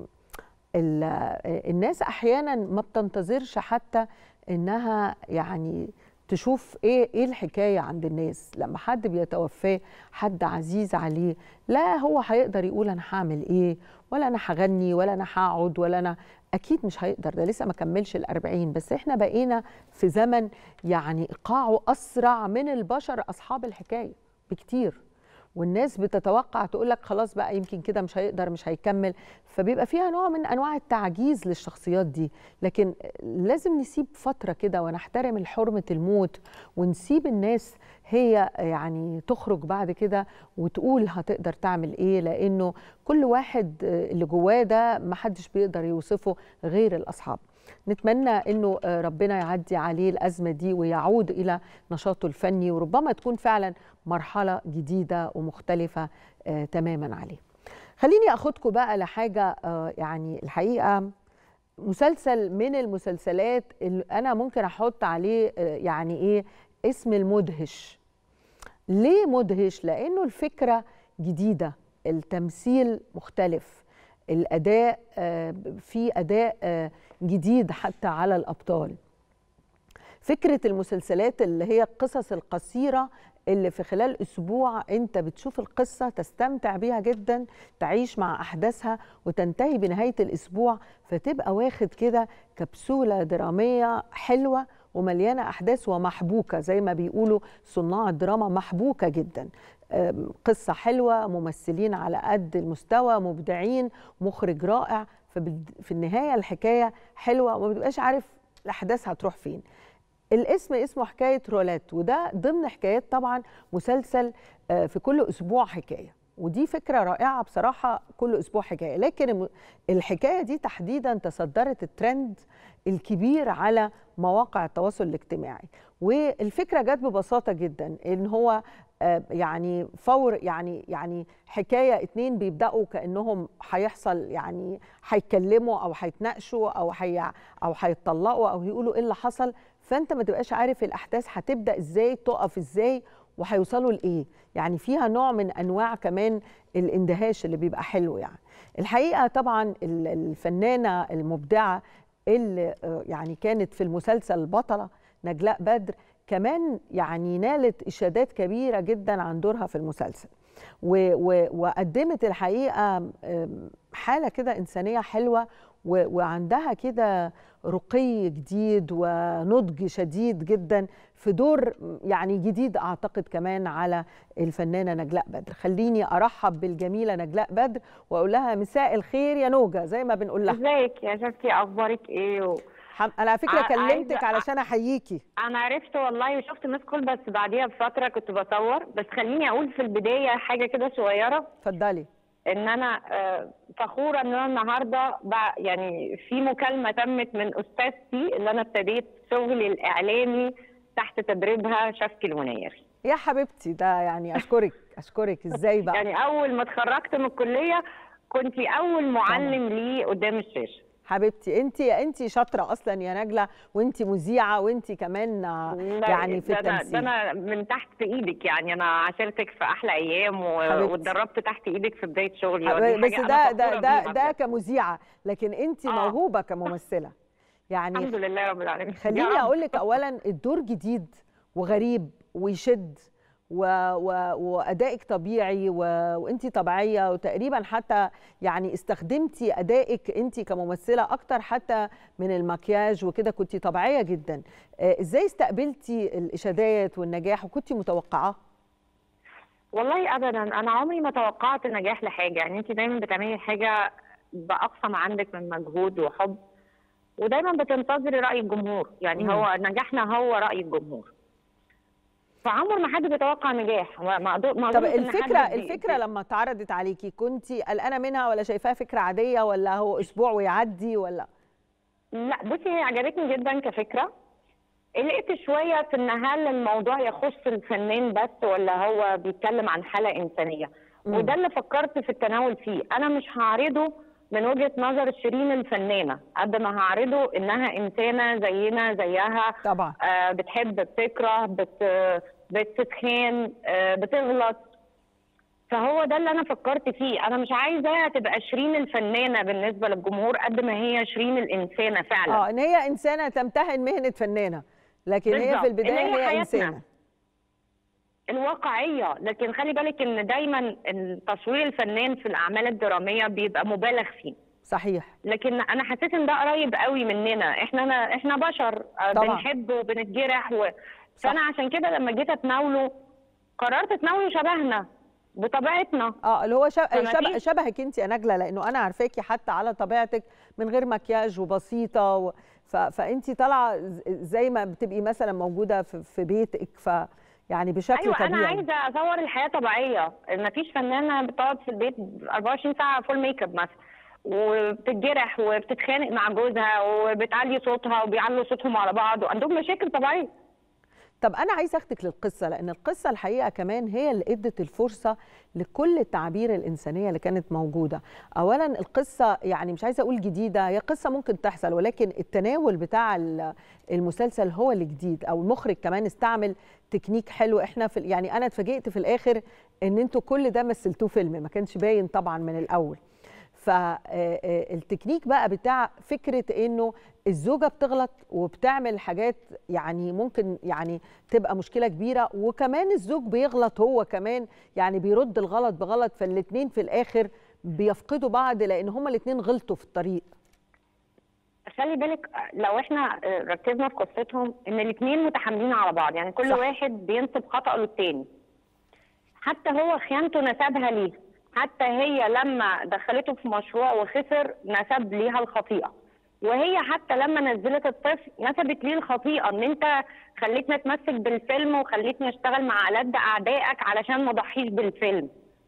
Speaker 1: الناس أحيانا ما بتنتظرش حتى إنها يعني تشوف ايه ايه الحكايه عند الناس لما حد بيتوفاه حد عزيز عليه لا هو هيقدر يقول انا هعمل ايه ولا انا هغني ولا انا هقعد ولا انا اكيد مش هيقدر ده لسه ما كملش الأربعين بس احنا بقينا في زمن يعني ايقاعه اسرع من البشر اصحاب الحكايه بكتير والناس بتتوقع تقول لك خلاص بقى يمكن كده مش هيقدر مش هيكمل فبيبقى فيها نوع من انواع التعجيز للشخصيات دي لكن لازم نسيب فتره كده ونحترم حرمه الموت ونسيب الناس هي يعني تخرج بعد كده وتقول هتقدر تعمل ايه لانه كل واحد اللي جواه ده محدش بيقدر يوصفه غير الاصحاب نتمنى انه ربنا يعدي عليه الازمه دي ويعود الى نشاطه الفني وربما تكون فعلا مرحله جديده ومختلفه آه تماما عليه. خليني اخدكم بقى لحاجه آه يعني الحقيقه مسلسل من المسلسلات اللي انا ممكن احط عليه آه يعني ايه اسم المدهش. ليه مدهش؟ لانه الفكره جديده، التمثيل مختلف، الاداء في اداء جديد حتى على الابطال فكره المسلسلات اللي هي القصص القصيره اللي في خلال اسبوع انت بتشوف القصه تستمتع بيها جدا تعيش مع احداثها وتنتهي بنهايه الاسبوع فتبقى واخد كده كبسوله دراميه حلوه ومليانه احداث ومحبوكه زي ما بيقولوا صناع الدراما محبوكه جدا قصه حلوه ممثلين على قد المستوى مبدعين مخرج رائع ففي النهايه الحكايه حلوه وما بتبقاش عارف الاحداث هتروح فين الاسم اسمه حكايه رولات وده ضمن حكايات طبعا مسلسل في كل اسبوع حكايه ودي فكره رائعه بصراحه كل اسبوع حكايه لكن الحكايه دي تحديدا تصدرت الترند الكبير على مواقع التواصل الاجتماعي والفكره جت ببساطه جدا ان هو يعني فور يعني يعني حكايه اتنين بيبداوا كانهم هيحصل يعني هيتكلموا او هيتناقشوا او هي او هيتطلقوا او يقولوا ايه اللي حصل فانت ما تبقاش عارف الاحداث هتبدا ازاي تقف ازاي وهيوصلوا لايه يعني فيها نوع من انواع كمان الاندهاش اللي بيبقى حلو يعني الحقيقه طبعا الفنانه المبدعه اللي يعني كانت في المسلسل البطله نجلاء بدر كمان يعني نالت اشادات كبيره جدا عن دورها في المسلسل و و وقدمت الحقيقه حاله كده انسانيه حلوه وعندها كده رقي جديد ونضج شديد جدا في دور يعني جديد اعتقد كمان على الفنانه نجلاء بدر خليني ارحب بالجميله نجلاء بدر واقول لها مساء الخير يا نوجه زي ما بنقول لها
Speaker 4: ازيك يا شفتي اخبارك ايه و...
Speaker 1: انا على فكره كلمتك علشان احييكي
Speaker 4: انا عرفت والله وشفت مس كول بس بعديها بفتره كنت بصور بس خليني اقول في البدايه حاجه كده صغيره
Speaker 1: اتفضلي
Speaker 4: ان انا فخوره ان انا النهارده يعني في مكالمه تمت من استاذتي اللي انا ابتديت شغلي الاعلامي تحت تدريبها شفكي المنيري
Speaker 1: يا حبيبتي ده يعني اشكرك اشكرك ازاي بقى
Speaker 4: يعني اول ما اتخرجت من الكليه كنت اول معلم لي قدام الشاشه
Speaker 1: حبيبتي انت انت شاطره اصلا يا نجله وانت مذيعه وانت كمان يعني في
Speaker 4: ده
Speaker 1: التمثيل
Speaker 4: ده انا من تحت ايدك يعني انا عاشرتك في احلى ايام واتدربت تحت ايدك في بدايه شغلي
Speaker 1: بس ده ده ده ده كمذيعه لكن انت آه. موهوبه كممثله يعني
Speaker 4: الحمد لله رب العالمين
Speaker 1: خليني اقول لك اولا الدور جديد وغريب ويشد و... و... وادائك طبيعي و... وانت طبيعيه وتقريبا حتى يعني استخدمتي ادائك انت كممثله اكتر حتى من المكياج وكده كنت طبيعيه جدا ازاي استقبلتي الاشادات والنجاح وكنت متوقعاه
Speaker 4: والله ابدا انا عمري ما توقعت نجاح لحاجه يعني انت دايما بتعملي حاجه باقصى ما عندك من مجهود وحب ودايما بتنتظري راي الجمهور يعني
Speaker 1: مم.
Speaker 4: هو نجاحنا هو راي الجمهور فعمر ما حد بيتوقع نجاح ما ما أقدر- ما
Speaker 1: طب
Speaker 4: أظنش إن
Speaker 1: الفكره
Speaker 4: حد بي-
Speaker 1: الفكره لما اتعرضت عليكي كنت قلقانه منها ولا شايفاها فكره عاديه ولا هو اسبوع ويعدي ولا
Speaker 4: لا بصي هي عجبتني جدا كفكره قلقت شويه في ان هل الموضوع يخص الفنان بس ولا هو بيتكلم عن حاله انسانيه
Speaker 1: مم.
Speaker 4: وده اللي فكرت في التناول فيه انا مش هعرضه من وجهه نظر شيرين الفنانه قد ما هعرضه انها انسانه زينا زيها
Speaker 1: طبعا
Speaker 4: آه، بتحب بتكره بت بتتخان آه، بتغلط فهو ده اللي انا فكرت فيه انا مش عايزاها تبقى شيرين الفنانه بالنسبه للجمهور قد ما هي شيرين الانسانه فعلا
Speaker 1: اه ان هي انسانه تمتهن مهنه فنانه لكن هي
Speaker 4: بالظبط.
Speaker 1: في البدايه
Speaker 4: إن هي
Speaker 1: هي
Speaker 4: حياتنا.
Speaker 1: انسانه
Speaker 4: الواقعيه لكن خلي بالك ان دايما التصوير الفنان في الاعمال الدراميه بيبقى مبالغ فيه
Speaker 1: صحيح
Speaker 4: لكن انا حسيت ان ده قريب قوي مننا احنا أنا احنا بشر آه،
Speaker 1: طبعاً.
Speaker 4: بنحب وبنتجرح و...
Speaker 1: صح.
Speaker 4: فانا عشان كده لما جيت اتناوله قررت اتناوله شبهنا بطبيعتنا
Speaker 1: اه اللي هو شب...
Speaker 4: فما
Speaker 1: شب...
Speaker 4: فيش-
Speaker 1: شبهك انت يا نجله لانه انا عارفاكي حتى على طبيعتك من غير مكياج وبسيطه و... ف... فانت طالعه ز- زي ما بتبقي مثلا موجوده في, في بيتك ف يعني بشكل
Speaker 4: ايوه
Speaker 1: طبيعي
Speaker 4: انا عايزه اصور الحياه طبيعيه مفيش فنانه بتقعد في البيت 24 ساعه فول ميك اب مثلا وبتتجرح وبتتخانق مع جوزها وبتعلي صوتها وبيعلوا صوتهم على بعض وعندهم مشاكل طبيعيه
Speaker 1: طب انا عايزه اخدك للقصه لان القصه الحقيقه كمان هي اللي ادت الفرصه لكل التعابير الانسانيه اللي كانت موجوده اولا القصه يعني مش عايزه اقول جديده هي قصه ممكن تحصل ولكن التناول بتاع ال- المسلسل هو اللي جديد او المخرج كمان استعمل تكنيك حلو احنا في يعني انا اتفاجئت في الاخر ان انتوا كل ده مثلتوه فيلم ما كانش باين طبعا من الاول فالتكنيك بقى بتاع فكره انه الزوجه بتغلط وبتعمل حاجات يعني ممكن يعني تبقى مشكله كبيره وكمان الزوج بيغلط هو كمان يعني بيرد الغلط بغلط فالاتنين في الاخر بيفقدوا بعض لان هما الاتنين غلطوا في الطريق
Speaker 4: خلي بالك لو احنا ركزنا في قصتهم ان الاثنين متحاملين على بعض يعني كل
Speaker 1: صح.
Speaker 4: صح. واحد بينسب خطأ للتاني حتى هو خيانته نسبها ليه حتى هي لما دخلته في مشروع وخسر نسب ليها الخطيئة وهي حتى لما نزلت الطفل نسبت ليه الخطيئة ان انت خليتني اتمسك بالفيلم وخليتني اشتغل مع ألد اعدائك علشان ما اضحيش بالفيلم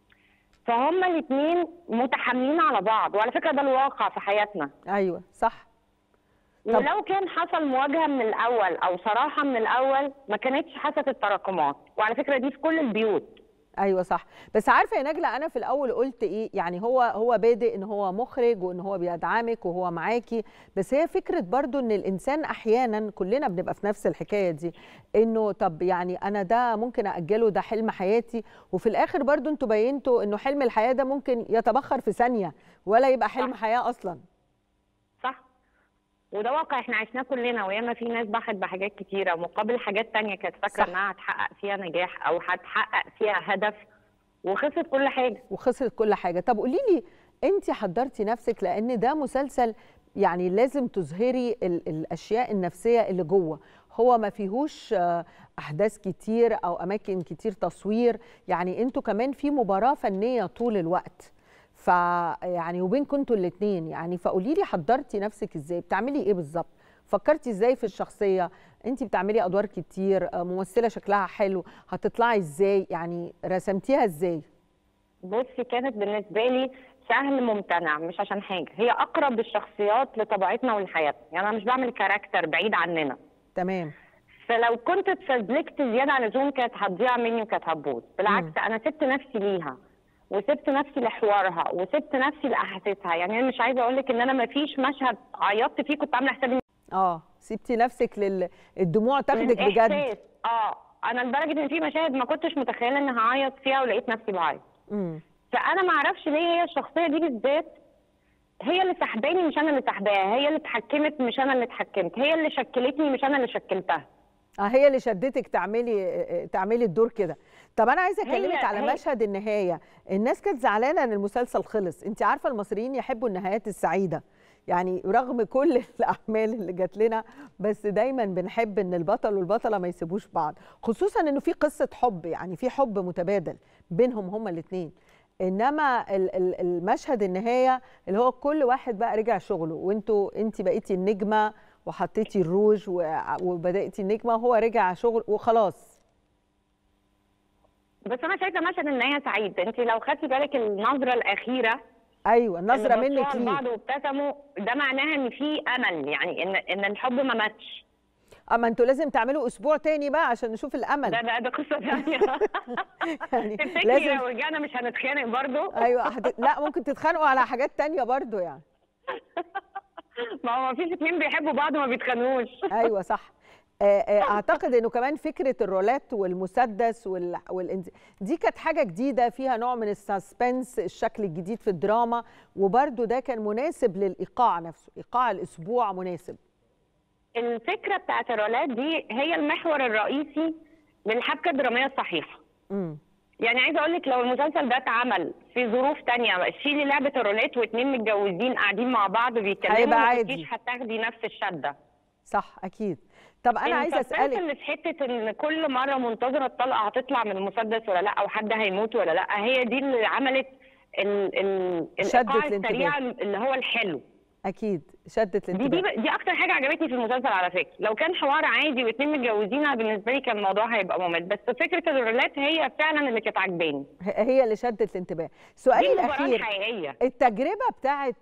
Speaker 4: فهما الاثنين متحاملين على بعض وعلى فكرة ده الواقع في حياتنا
Speaker 1: ايوه صح طب-
Speaker 4: ولو كان حصل مواجهه من الاول او صراحه من الاول ما كانتش حصلت التراكمات وعلى فكره دي في كل البيوت
Speaker 1: ايوه صح بس عارفه يا نجله انا في الاول قلت ايه يعني هو هو بادئ ان هو مخرج وان هو بيدعمك وهو معاكي بس هي فكره برضو ان الانسان احيانا كلنا بنبقى في نفس الحكايه دي انه طب يعني انا ده ممكن اجله ده حلم حياتي وفي الاخر برضو انتوا بينتوا انه حلم الحياه ده ممكن يتبخر في ثانيه ولا يبقى حلم
Speaker 4: صح.
Speaker 1: حياه اصلا
Speaker 4: صح وده واقع احنا عشناه كلنا وياما في ناس ضحت بحاجات كتيره مقابل حاجات تانية كانت فاكره
Speaker 1: صح.
Speaker 4: انها هتحقق فيها نجاح او هتحقق فيها هدف وخسرت كل حاجه
Speaker 1: وخسرت كل حاجه طب قولي لي انت حضرتي نفسك لان ده مسلسل يعني لازم تظهري ال الاشياء النفسيه اللي جوه هو ما فيهوش آه، احداث كتير او اماكن كتير تصوير يعني انتوا كمان في مباراه فنيه طول الوقت ف يعني وبينكم انتوا الاثنين يعني فقولي لي حضرتي نفسك ازاي بتعملي ايه بالظبط فكرتي ازاي في الشخصيه انت بتعملي ادوار كتير آه، ممثله شكلها حلو هتطلعي ازاي يعني رسمتيها ازاي
Speaker 4: بصي كانت بالنسبه لي سهل ممتنع مش عشان حاجه هي اقرب الشخصيات لطبيعتنا ولحياتنا يعني انا مش بعمل كاركتر بعيد عننا
Speaker 1: تمام
Speaker 4: فلو كنت اتفزلكت زياده عن اللزوم كانت هتضيع مني وكانت هتبوظ بالعكس انا سبت نفسي ليها وسبت نفسي لحوارها وسبت نفسي لاحاسيسها يعني انا مش عايزه اقول لك ان انا ما فيش مشهد عيطت فيه كنت عامله حسابي
Speaker 1: اه سبتي نفسك للدموع تاخدك بجد
Speaker 4: الإحساس. اه انا لدرجه ان في مشاهد ما كنتش متخيله اني هعيط فيها ولقيت نفسي بعيط
Speaker 1: امم
Speaker 4: فانا ما اعرفش ليه هي الشخصيه دي بالذات هي اللي سحباني مش انا اللي سحباها هي اللي اتحكمت مش انا اللي اتحكمت هي اللي شكلتني مش انا اللي شكلتها
Speaker 1: اه هي اللي شدتك تعملي آه، تعملي الدور كده طب انا عايزه
Speaker 4: هي-
Speaker 1: اكلمك على
Speaker 4: هي-
Speaker 1: مشهد النهايه الناس كانت زعلانه ان المسلسل خلص انت عارفه المصريين يحبوا النهايات السعيده يعني رغم كل الاعمال اللي جات لنا بس دايما بنحب ان البطل والبطله ما يسيبوش بعض خصوصا انه في قصه حب يعني في حب متبادل بينهم هما الاثنين انما المشهد النهايه اللي هو كل واحد بقى رجع شغله وانتوا انت بقيتي النجمه وحطيتي الروج وبداتي النجمه وهو رجع شغل وخلاص
Speaker 4: بس انا شايفه مشهد النهايه سعيد انت لو خدتي بالك النظره الاخيره
Speaker 1: ايوه النظره منك
Speaker 4: ليه بعض وابتسموا ده معناها ان في امل يعني ان ان الحب ما ماتش
Speaker 1: اما انتوا لازم تعملوا اسبوع تاني بقى عشان نشوف الامل
Speaker 4: ده ده ده قصه ثانيه يعني لازم لو رجعنا مش هنتخانق برضو
Speaker 1: ايوه حت... لا ممكن تتخانقوا على حاجات تانية برضو يعني
Speaker 4: ما هو ما فيش اتنين بيحبوا بعض وما بيتخانقوش
Speaker 1: ايوه صح اعتقد انه كمان فكره الرولات والمسدس وال... وال... دي كانت حاجه جديده فيها نوع من السسبنس الشكل الجديد في الدراما وبرده ده كان مناسب للايقاع نفسه ايقاع الاسبوع مناسب
Speaker 4: الفكره بتاعت الرولات دي هي المحور الرئيسي للحبكه الدراميه الصحيحه
Speaker 1: امم
Speaker 4: يعني عايزه اقول لك لو المسلسل ده اتعمل في ظروف تانية شيلي لعبه الرولات واثنين متجوزين قاعدين مع بعض بيتكلموا
Speaker 1: ما
Speaker 4: كنتيش هتاخدي نفس الشده
Speaker 1: صح اكيد طب انا عايزه اسالك
Speaker 4: اللي في حته ان كل مره منتظره الطلقه هتطلع من المسدس ولا لا او حد هيموت ولا لا هي دي اللي عملت ال ال الايقاع السريع اللي هو الحلو
Speaker 1: اكيد شدت
Speaker 4: الانتباه دي, دي دي اكتر حاجه عجبتني في المسلسل على فكره لو كان حوار عادي واثنين متجوزين بالنسبه لي كان الموضوع هيبقى ممل بس فكره الرولات هي فعلا اللي كانت عجباني
Speaker 1: هي اللي شدت الانتباه سؤالي الاخير
Speaker 4: الحقيقيه
Speaker 1: التجربه بتاعت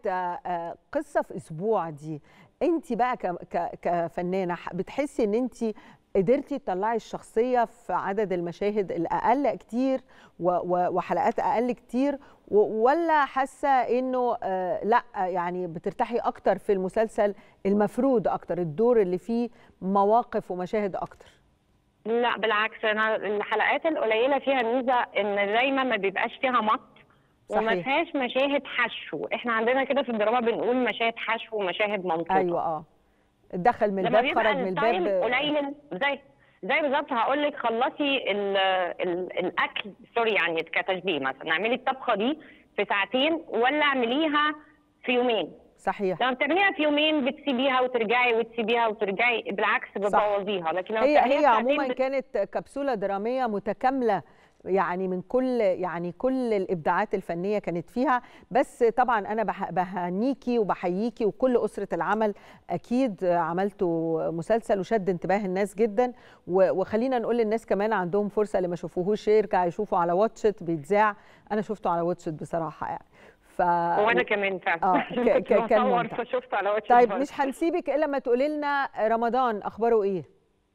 Speaker 1: قصه في اسبوع دي انت بقى كفنانه بتحسي ان انت قدرتي تطلعي الشخصيه في عدد المشاهد الاقل كتير وحلقات اقل كتير ولا حاسه انه لا يعني بترتاحي اكتر في المسلسل المفروض اكتر الدور اللي فيه مواقف ومشاهد اكتر
Speaker 4: لا بالعكس انا الحلقات القليله فيها ميزه ان دايما ما بيبقاش فيها مط وما فيهاش مشاهد حشو احنا عندنا كده في الدراما بنقول مشاهد حشو ومشاهد منطقه
Speaker 1: ايوه اه دخل من الباب خرج من الباب
Speaker 4: قليل زي زي بالظبط هقول لك خلصي ال ال الاكل سوري يعني كتشبيه مثلا اعملي الطبخه دي في ساعتين ولا اعمليها في يومين
Speaker 1: صحيح
Speaker 4: لما بتعمليها في يومين بتسيبيها وترجعي وتسيبيها وترجعي بالعكس بتبوظيها لكن لو
Speaker 1: هي هي عموما بت... كانت كبسوله دراميه متكامله يعني من كل يعني كل الابداعات الفنيه كانت فيها بس طبعا انا بهنيكي وبحييكي وكل اسره العمل اكيد عملتوا مسلسل وشد انتباه الناس جدا وخلينا نقول للناس كمان عندهم فرصه اللي ما شافوهوش يرجع يشوفوا على واتشت بيتذاع انا شفته على واتشت بصراحه يعني
Speaker 4: ف وانا كمان فعلا
Speaker 1: اه كان ممتع
Speaker 4: فشفت على واتشت
Speaker 1: طيب مش هنسيبك الا لما تقولي لنا رمضان اخباره ايه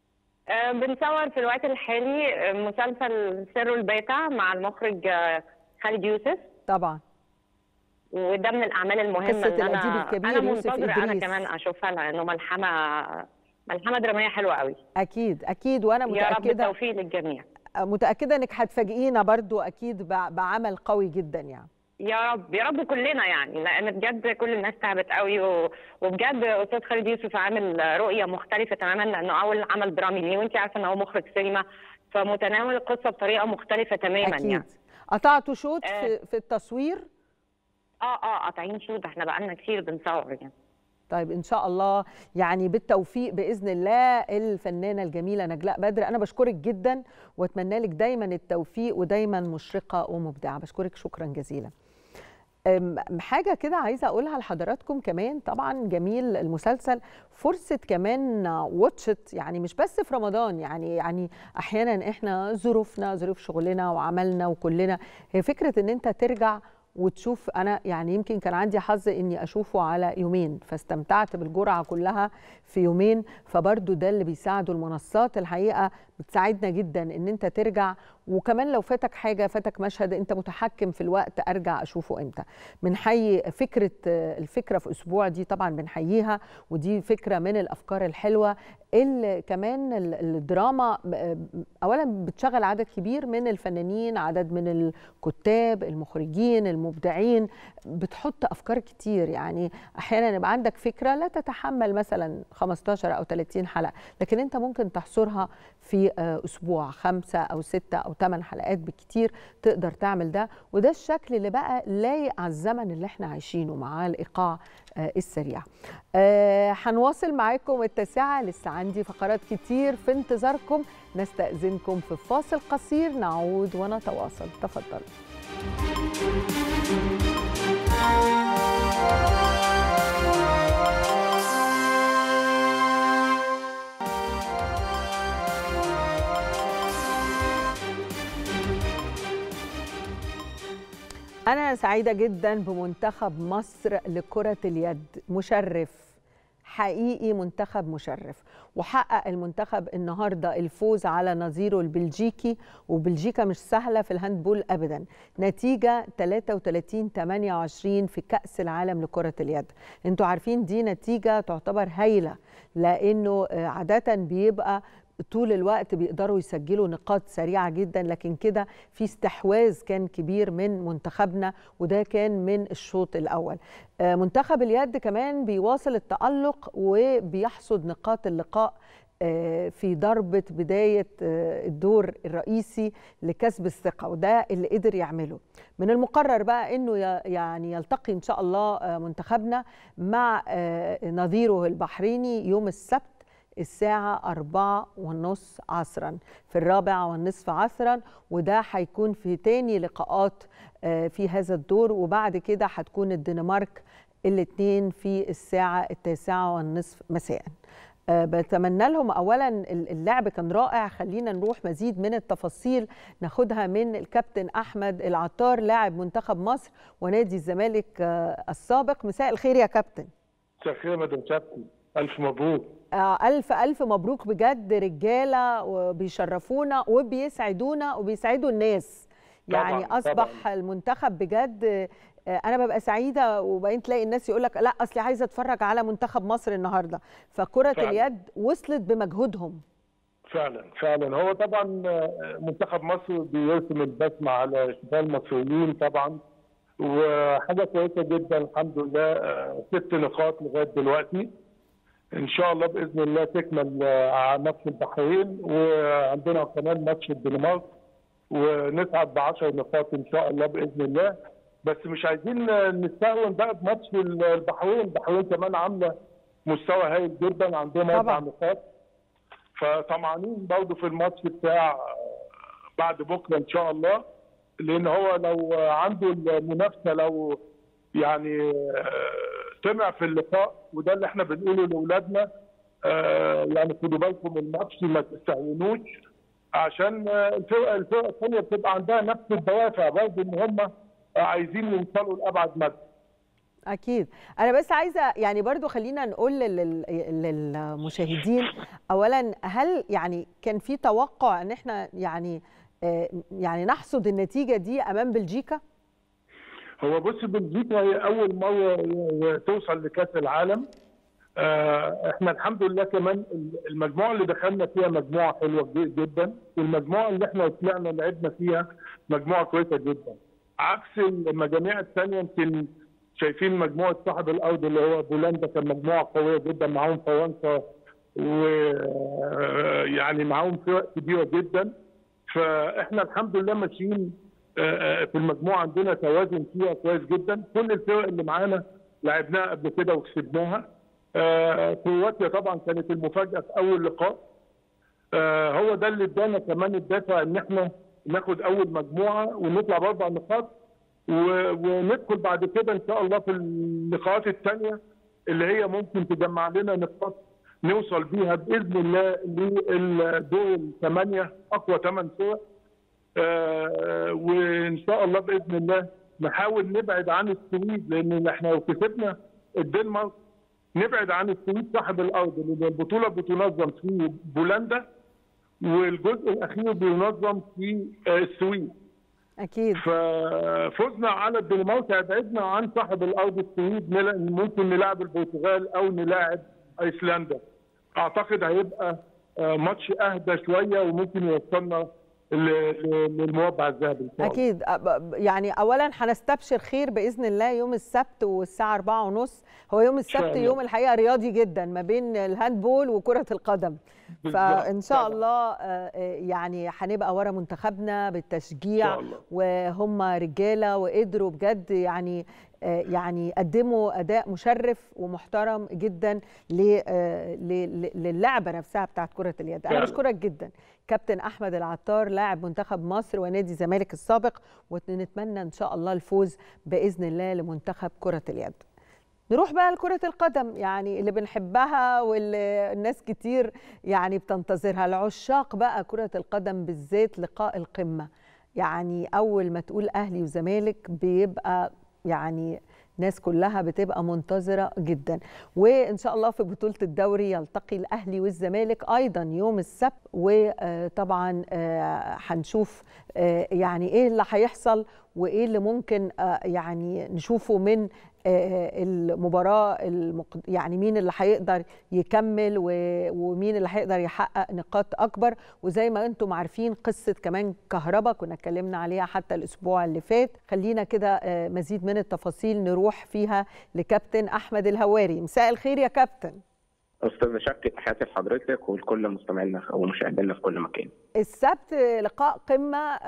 Speaker 4: أه بنصور في الوقت الحالي مسلسل سر الباتع مع المخرج خالد يوسف
Speaker 1: طبعا
Speaker 4: وده من الاعمال المهمه
Speaker 1: قصة
Speaker 4: ان انا
Speaker 1: الكبير
Speaker 4: انا
Speaker 1: يوسف
Speaker 4: منتظره
Speaker 1: إدريس.
Speaker 4: انا كمان اشوفها لانه ملحمه ملحمه دراميه حلوه قوي
Speaker 1: اكيد اكيد وانا
Speaker 4: يا رب
Speaker 1: متاكده
Speaker 4: التوفيق للجميع
Speaker 1: متاكده انك هتفاجئينا برضو اكيد بع- بعمل قوي جدا يعني
Speaker 4: يا رب يا رب كلنا يعني لان بجد كل الناس تعبت قوي و... وبجد استاذ خالد يوسف عامل رؤيه مختلفه تماما لانه اول عمل درامي ليه وانت عارفه ان هو مخرج سينما فمتناول القصه بطريقه مختلفه تماما
Speaker 1: اكيد
Speaker 4: يعني
Speaker 1: قطعتوا شوط
Speaker 4: آه.
Speaker 1: في, في التصوير
Speaker 4: اه اه قاطعين شوط احنا بقالنا كتير بنصور يعني
Speaker 1: طيب ان شاء الله يعني بالتوفيق باذن الله الفنانه الجميله نجلاء بدر انا بشكرك جدا واتمنى لك دايما التوفيق ودايما مشرقه ومبدعه بشكرك شكرا جزيلا أم، حاجه كده عايزه اقولها لحضراتكم كمان طبعا جميل المسلسل فرصه كمان واتشت يعني مش بس في رمضان يعني يعني احيانا احنا ظروفنا ظروف شغلنا وعملنا وكلنا هي فكره ان انت ترجع وتشوف انا يعني يمكن كان عندي حظ اني اشوفه على يومين فاستمتعت بالجرعه كلها في يومين فبرضو ده اللي بيساعده المنصات الحقيقه بتساعدنا جدا ان انت ترجع وكمان لو فاتك حاجه فاتك مشهد انت متحكم في الوقت ارجع اشوفه امتى بنحيي فكره الفكره في اسبوع دي طبعا بنحييها ودي فكره من الافكار الحلوه اللي كمان ال- الدراما اولا بتشغل عدد كبير من الفنانين عدد من الكتاب المخرجين المبدعين بتحط افكار كتير يعني احيانا يبقى عندك فكره لا تتحمل مثلا 15 او 30 حلقه لكن انت ممكن تحصرها في آه، اسبوع خمسه او سته او ثمان حلقات بالكتير تقدر تعمل ده وده الشكل اللي بقى لايق على الزمن اللي احنا عايشينه مع الايقاع آه، السريع آه، هنواصل معاكم التاسعه لسه عندي فقرات كتير في انتظاركم نستأذنكم في فاصل قصير نعود ونتواصل تفضلوا أنا سعيدة جدا بمنتخب مصر لكرة اليد مشرف حقيقي منتخب مشرف وحقق المنتخب النهارده الفوز على نظيره البلجيكي وبلجيكا مش سهله في الهاندبول ابدا نتيجه 33 28 في كاس العالم لكره اليد انتوا عارفين دي نتيجه تعتبر هايله لانه عاده بيبقى طول الوقت بيقدروا يسجلوا نقاط سريعه جدا لكن كده في استحواذ كان كبير من منتخبنا وده كان من الشوط الاول منتخب اليد كمان بيواصل التالق وبيحصد نقاط اللقاء في ضربة بداية الدور الرئيسي لكسب الثقة وده اللي قدر يعمله من المقرر بقى أنه يعني يلتقي إن شاء الله منتخبنا مع نظيره البحريني يوم السبت الساعة أربعة ونص عصرا في الرابع والنصف عصرا وده هيكون في تاني لقاءات في هذا الدور وبعد كده هتكون الدنمارك الاثنين في الساعة التاسعة والنصف مساء بتمنى لهم اولا اللعب كان رائع خلينا نروح مزيد من التفاصيل ناخدها من الكابتن احمد العطار لاعب منتخب مصر ونادي الزمالك السابق مساء الخير يا كابتن
Speaker 5: مساء الخير يا مدام كابتن الف مبروك
Speaker 1: ألف ألف مبروك بجد رجالة وبيشرفونا وبيسعدونا وبيسعدوا الناس يعني
Speaker 5: طبعاً
Speaker 1: أصبح
Speaker 5: طبعاً.
Speaker 1: المنتخب بجد أنا ببقى سعيدة وبقيت تلاقي الناس يقول لك لا أصلي عايزة أتفرج على منتخب مصر النهاردة فكرة
Speaker 5: فعلاً.
Speaker 1: اليد وصلت بمجهودهم
Speaker 5: فعلا فعلا هو طبعا منتخب مصر بيرسم البسمه على شباب المصريين طبعا وحاجه كويسه جدا الحمد لله ست نقاط لغايه دلوقتي ان شاء الله باذن الله تكمل على ماتش البحرين وعندنا كمان ماتش الدنمارك ونسعد ب 10 نقاط ان شاء الله باذن الله بس مش عايزين نستهون بقى بماتش البحرين البحرين كمان عامله مستوى هايل جدا عندهم اربع
Speaker 1: طبعاً.
Speaker 5: نقاط فطمعانين برضه في الماتش بتاع بعد بكره ان شاء الله لان هو لو عنده المنافسه لو يعني آه، طمع في اللقاء وده اللي احنا بنقوله لاولادنا آه، يعني خدوا بالكم من الماتش ما تستهونوش عشان آه، الفرقه الفرقه الثانيه بتبقى عندها نفس الدوافع برضه ان هم عايزين يوصلوا لابعد مدى
Speaker 1: أكيد أنا بس عايزة يعني برضو خلينا نقول لل- للمشاهدين أولا هل يعني كان في توقع أن احنا يعني آه، يعني نحصد النتيجة دي أمام بلجيكا؟
Speaker 5: هو بص بلجيكا هي اول مره توصل لكاس العالم آه، احنا الحمد لله كمان المجموعه اللي دخلنا فيها مجموعه حلوه جدا والمجموعه اللي احنا طلعنا لعبنا فيها مجموعه كويسه جدا عكس المجاميع الثانيه يمكن شايفين مجموعه صاحب الارض اللي هو بولندا كان مجموعه قويه جدا معاهم فرنسا ويعني معاهم فرق كبيره جدا فاحنا الحمد لله ماشيين آه، آه، في المجموعه عندنا توازن فيها كويس جدا كل الفرق اللي معانا لعبناها قبل كده وكسبناها آه، كرواتيا طبعا كانت المفاجاه في اول لقاء آه، هو ده اللي ادانا كمان الدافع ان احنا ناخد اول مجموعه ونطلع باربع نقاط و- وندخل بعد كده ان شاء الله في اللقاءات الثانيه اللي هي ممكن تجمع لنا نقاط نوصل بيها باذن الله للدور الثمانيه اقوى ثمان فرق آه، وان شاء الله باذن الله نحاول نبعد عن السويد لان احنا لو كسبنا الدنمارك نبعد عن السويد صاحب الارض لان البطوله بتنظم في بولندا والجزء الاخير بينظم في آه، السويد
Speaker 1: أكيد
Speaker 5: ففوزنا على الدنمارك ابعدنا عن صاحب الارض السويد نلا- ممكن نلاعب البرتغال او نلاعب ايسلندا اعتقد هيبقى آه، ماتش اهدى شويه وممكن يوصلنا ل- ل- للمربع الذهبي ان شاء الله
Speaker 1: أكيد أب- يعني أولا هنستبشر خير بإذن الله يوم السبت والساعة أربعة ونص هو يوم السبت
Speaker 5: الله.
Speaker 1: يوم الحقيقة رياضي جدا ما بين الهاندبول وكرة القدم
Speaker 5: بالظبط.
Speaker 1: فإن شاء
Speaker 5: طبعاً.
Speaker 1: الله آه، آه، يعني هنبقى ورا منتخبنا بالتشجيع
Speaker 5: إن شاء الله.
Speaker 1: وهم رجالة وقدروا بجد يعني آه، يعني قدموا أداء مشرف ومحترم جدا ل- آه، ل- ل- للعبة نفسها بتاعت كرة اليد أنا
Speaker 5: فعلاً.
Speaker 1: بشكرك جدا كابتن احمد العطار لاعب منتخب مصر ونادي الزمالك السابق ونتمنى ان شاء الله الفوز باذن الله لمنتخب كره اليد نروح بقى لكرة القدم يعني اللي بنحبها واللي الناس كتير يعني بتنتظرها العشاق بقى كرة القدم بالذات لقاء القمة يعني أول ما تقول أهلي وزمالك بيبقى يعني ناس كلها بتبقى منتظرة جدا وإن شاء الله في بطولة الدوري يلتقي الأهلي والزمالك أيضا يوم السبت وطبعا هنشوف يعني إيه اللي هيحصل وإيه اللي ممكن يعني نشوفه من المباراه المق... يعني مين اللي هيقدر يكمل و... ومين اللي هيقدر يحقق نقاط اكبر وزي ما انتم عارفين قصه كمان كهربا كنا اتكلمنا عليها حتى الاسبوع اللي فات خلينا كده مزيد من التفاصيل نروح فيها لكابتن احمد الهواري مساء الخير يا كابتن
Speaker 6: استاذ شكي تحياتي لحضرتك ولكل مستمعينا ومشاهدينا في كل مكان
Speaker 1: السبت لقاء قمه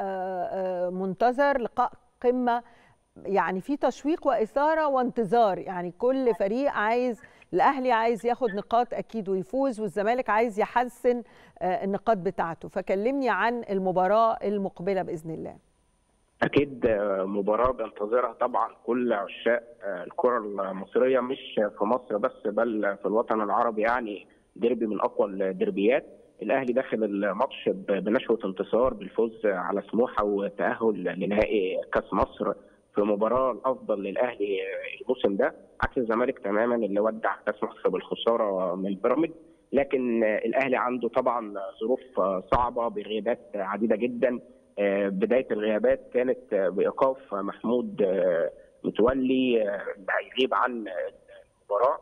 Speaker 1: منتظر لقاء قمه يعني في تشويق واثاره وانتظار يعني كل فريق عايز الاهلي عايز ياخد نقاط اكيد ويفوز والزمالك عايز يحسن النقاط بتاعته فكلمني عن المباراه المقبله باذن الله
Speaker 6: اكيد مباراه بينتظرها طبعا كل عشاق الكره المصريه مش في مصر بس بل في الوطن العربي يعني ديربي من اقوى الدربيات الاهلي داخل الماتش بنشوه انتصار بالفوز على سموحه وتاهل لنهائي كاس مصر في مباراه الافضل للاهلي الموسم ده عكس الزمالك تماما اللي ودع كاس مصر بالخساره من بيراميدز لكن الاهلي عنده طبعا ظروف صعبه بغيابات عديده جدا بدايه الغيابات كانت بايقاف محمود متولي اللي هيغيب عن المباراه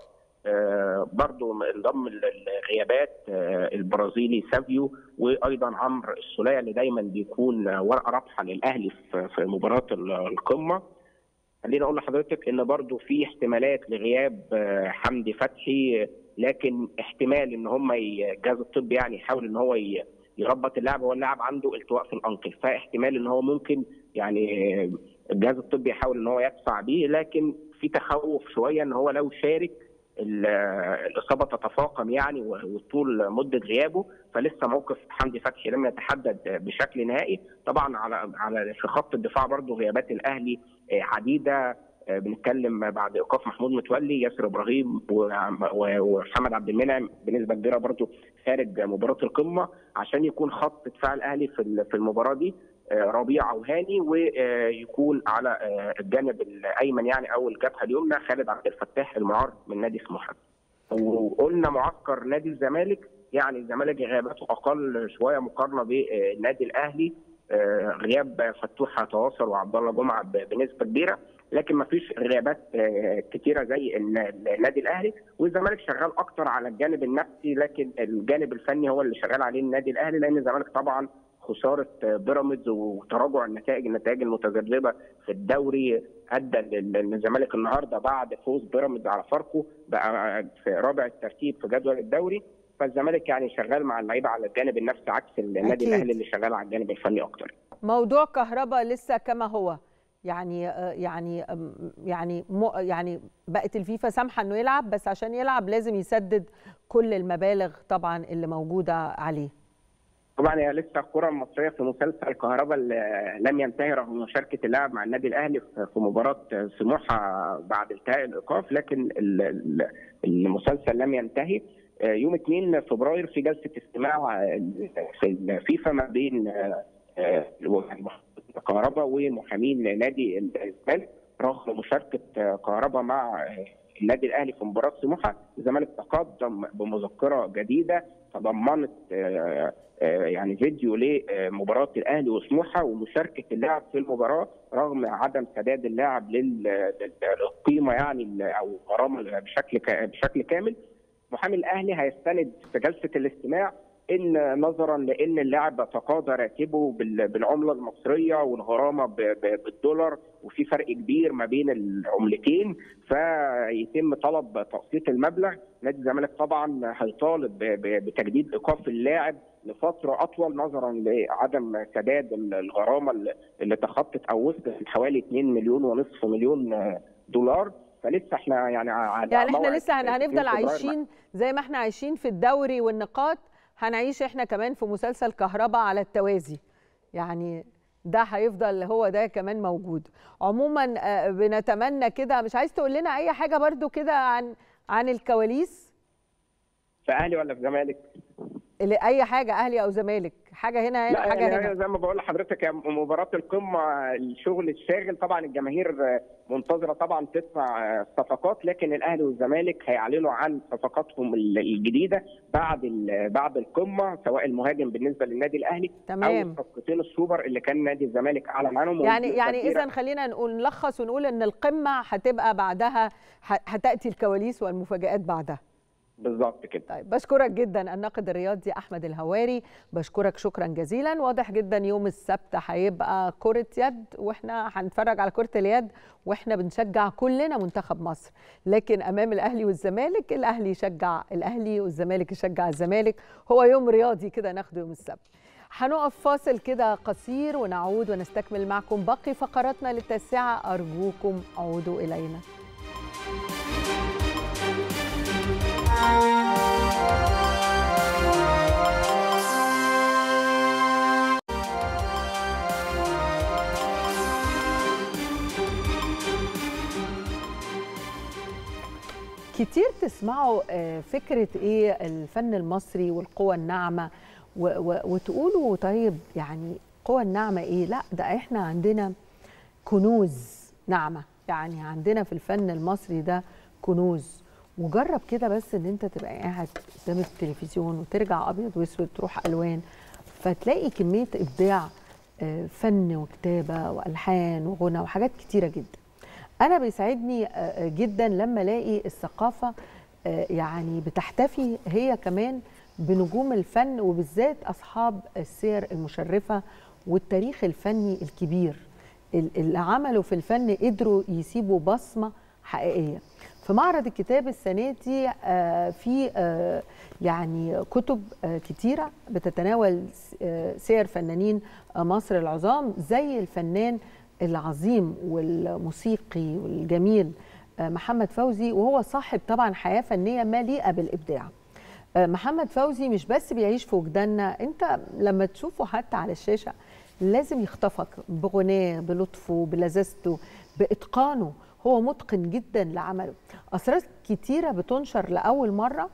Speaker 6: برضه انضم الغيابات البرازيلي سافيو وايضا عمرو السوليه اللي دايما بيكون ورقه رابحه للاهلي في مباراه القمه خليني اقول لحضرتك ان برضه في احتمالات لغياب حمدي فتحي لكن احتمال ان هم الجهاز الطبي يعني يحاول ان هو يربط اللاعب هو اللاعب عنده التواء في الانكل فاحتمال ان هو ممكن يعني الجهاز الطبي يحاول ان هو يدفع بيه لكن في تخوف شويه ان هو لو شارك الاصابه تتفاقم يعني وطول مده غيابه فلسه موقف حمدي فتحي لم يتحدد بشكل نهائي طبعا على على في خط الدفاع برضه غيابات الاهلي عديده بنتكلم بعد ايقاف محمود متولي ياسر ابراهيم ومحمد عبد المنعم بنسبه كبيره برضه خارج مباراه القمه عشان يكون خط دفاع الاهلي في في المباراه دي ربيع وهاني ويكون على الجانب الايمن يعني او الجبهه اليمنى خالد عبد الفتاح المعار من نادي سموحه. وقلنا معسكر نادي الزمالك يعني الزمالك غياباته اقل شويه مقارنه بالنادي الاهلي غياب فتوح تواصل وعبد الله جمعه بنسبه كبيره لكن ما فيش غيابات كتيره زي النادي الاهلي والزمالك شغال اكتر على الجانب النفسي لكن الجانب الفني هو اللي شغال عليه النادي الاهلي لان الزمالك طبعا خساره بيراميدز وتراجع النتائج النتائج المتذبذبه في الدوري ادى ان الزمالك النهارده بعد فوز بيراميدز على فاركو بقى في رابع الترتيب في جدول الدوري فالزمالك يعني شغال مع اللعيبه على الجانب النفسي عكس النادي الاهلي اللي شغال على الجانب الفني اكتر.
Speaker 1: موضوع كهرباء لسه كما هو يعني يعني يعني يعني بقت الفيفا سامحه انه يلعب بس عشان يلعب لازم يسدد كل المبالغ طبعا اللي موجوده عليه.
Speaker 6: طبعا هي لسه الكره المصريه في مسلسل كهرباء لم ينتهي رغم مشاركه اللاعب مع النادي الاهلي في مباراه سموحه بعد انتهاء الايقاف لكن المسلسل لم ينتهي يوم 2 فبراير في جلسه استماع في الفيفا ما بين كهرباء ومحامين نادي الزمالك رغم مشاركه كهرباء مع النادي الاهلي في مباراه سموحه الزمالك تقدم بمذكره جديده تضمنت يعني فيديو لمباراه الاهلي وسموحه ومشاركه اللاعب في المباراه رغم عدم سداد اللاعب للقيمه يعني او غرامه بشكل بشكل كامل محامي الاهلي هيستند في جلسه الاستماع ان نظرا لان اللاعب تقاضى راتبه بالعمله المصريه والغرامه بالدولار وفي فرق كبير ما بين العملتين فيتم طلب تقسيط المبلغ نادي الزمالك طبعا هيطالب بتجديد ايقاف اللاعب لفتره اطول نظرا لعدم سداد الغرامه اللي تخطت او وصلت حوالي 2 مليون ونصف مليون دولار فلسه احنا يعني
Speaker 1: يعني احنا لسه هنفضل عايشين زي ما احنا عايشين في الدوري والنقاط هنعيش احنا كمان في مسلسل كهرباء على التوازي يعني ده هيفضل هو ده كمان موجود عموما بنتمنى كده مش عايز تقول لنا اي حاجه برضو كده عن عن الكواليس
Speaker 6: في اهلي ولا في زمالك
Speaker 1: اي حاجه اهلي او زمالك حاجه هنا هنا حاجه
Speaker 6: يعني
Speaker 1: هنا
Speaker 6: زي ما بقول لحضرتك مباراه القمه الشغل الشاغل طبعا الجماهير منتظره طبعا تدفع صفقات لكن الاهلي والزمالك هيعلنوا عن صفقاتهم الجديده بعد بعد القمه سواء المهاجم بالنسبه للنادي الاهلي
Speaker 1: تمام.
Speaker 6: او صفقتين السوبر اللي كان نادي الزمالك اعلن عنهم
Speaker 1: يعني يعني اذا خلينا نقول نلخص ونقول ان القمه هتبقى بعدها هتاتي الكواليس والمفاجات بعدها
Speaker 6: بالظبط كده
Speaker 1: طيب بشكرك جدا الناقد الرياضي احمد الهواري بشكرك شكرا جزيلا واضح جدا يوم السبت هيبقى كره يد واحنا هنتفرج على كره اليد واحنا بنشجع كلنا منتخب مصر لكن امام الاهلي والزمالك الاهلي يشجع الاهلي والزمالك يشجع الزمالك هو يوم رياضي كده ناخده يوم السبت هنقف فاصل كده قصير ونعود ونستكمل معكم باقي فقراتنا للتاسعه ارجوكم عودوا الينا كتير تسمعوا فكرة إيه الفن المصري والقوى الناعمة وتقولوا طيب يعني قوى الناعمة إيه لا ده إحنا عندنا كنوز ناعمة يعني عندنا في الفن المصري ده كنوز وجرب كده بس ان انت تبقى قاعد قدام التلفزيون وترجع ابيض واسود تروح الوان فتلاقي كميه ابداع فن وكتابه والحان وغنى وحاجات كتيره جدا انا بيسعدني جدا لما الاقي الثقافه يعني بتحتفي هي كمان بنجوم الفن وبالذات اصحاب السير المشرفه والتاريخ الفني الكبير اللي عملوا في الفن قدروا يسيبوا بصمه حقيقيه في معرض الكتاب السنه دي في يعني كتب كتيره بتتناول سير فنانين مصر العظام زي الفنان العظيم والموسيقي والجميل محمد فوزي وهو صاحب طبعا حياه فنيه مليئه بالابداع محمد فوزي مش بس بيعيش في وجداننا انت لما تشوفه حتى على الشاشه لازم يخطفك بغناه بلطفه بلذاذته باتقانه هو متقن جدا لعمله اسرار كتيره بتنشر لاول مره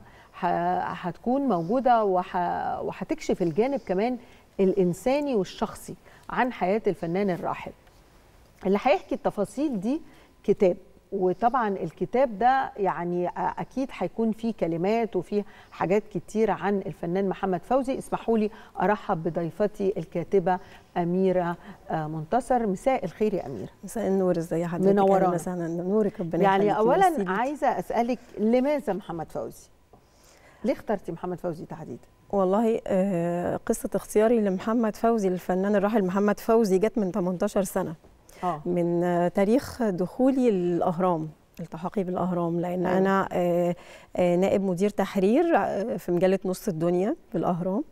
Speaker 1: هتكون موجوده وهتكشف الجانب كمان الانساني والشخصي عن حياه الفنان الراحل اللي هيحكي التفاصيل دي كتاب وطبعا الكتاب ده يعني اكيد هيكون فيه كلمات وفيه حاجات كتيره عن الفنان محمد فوزي اسمحوا لي ارحب بضيفتي الكاتبه اميره منتصر مساء الخير يا اميره
Speaker 7: مساء النور ازي حضرتك
Speaker 1: منورانا
Speaker 7: مساء نورك ربنا
Speaker 1: يعني اولا عايزه اسالك لماذا محمد فوزي ليه اخترتي محمد فوزي تحديدا
Speaker 7: والله آه قصه اختياري لمحمد فوزي الفنان الراحل محمد فوزي جت من 18 سنه
Speaker 1: آه.
Speaker 7: من تاريخ دخولي الاهرام التحاقي بالاهرام لان أوه. انا نائب مدير تحرير في مجله نص الدنيا بالاهرام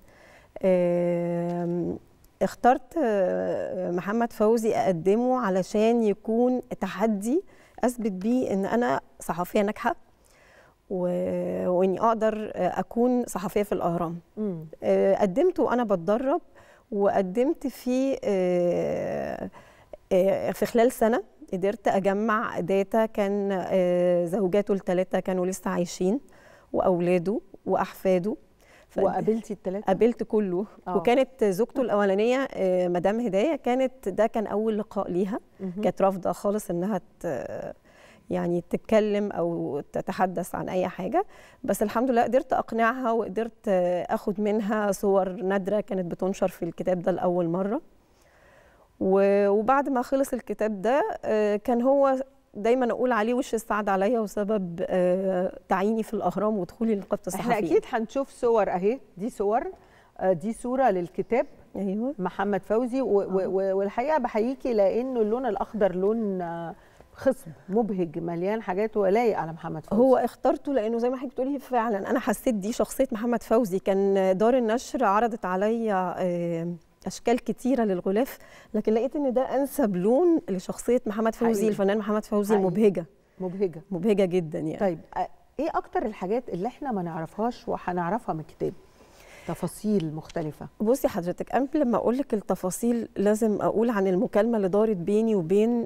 Speaker 7: اخترت محمد فوزي اقدمه علشان يكون تحدي اثبت بيه ان انا صحفيه ناجحه واني اقدر اكون صحفيه في الاهرام قدمته وانا بتدرب وقدمت فيه في خلال سنه قدرت اجمع داتا كان زوجاته الثلاثه كانوا لسه عايشين واولاده واحفاده
Speaker 1: وقابلتي الثلاثه
Speaker 7: قابلت كله أوه. وكانت زوجته الاولانيه مدام هدايه كانت ده كان اول لقاء ليها كانت رافضه خالص انها يعني تتكلم او تتحدث عن اي حاجه بس الحمد لله قدرت اقنعها وقدرت اخد منها صور نادره كانت بتنشر في الكتاب ده لاول مره وبعد ما خلص الكتاب ده كان هو دايما اقول عليه وش السعد عليا وسبب تعييني في الاهرام ودخولي للقبط الصحفي
Speaker 1: احنا اكيد هنشوف صور اهي دي صور دي صوره للكتاب
Speaker 7: ايوه
Speaker 1: محمد فوزي والحقيقه بحييكي لانه اللون الاخضر لون خصب مبهج مليان حاجات ولايق على محمد فوزي
Speaker 7: هو اخترته لانه زي ما حضرتك بتقولي فعلا انا حسيت دي شخصيه محمد فوزي كان دار النشر عرضت عليا اشكال كتيره للغلاف لكن لقيت ان ده انسب لون لشخصيه محمد فوزي حقيقي. الفنان محمد فوزي حقيقي. مبهجه
Speaker 1: مبهجه
Speaker 7: مبهجه جدا يعني
Speaker 1: طيب ايه اكتر الحاجات اللي احنا ما نعرفهاش وهنعرفها من الكتاب تفاصيل مختلفه
Speaker 7: بصي حضرتك قبل ما اقول لك التفاصيل لازم اقول عن المكالمه اللي دارت بيني وبين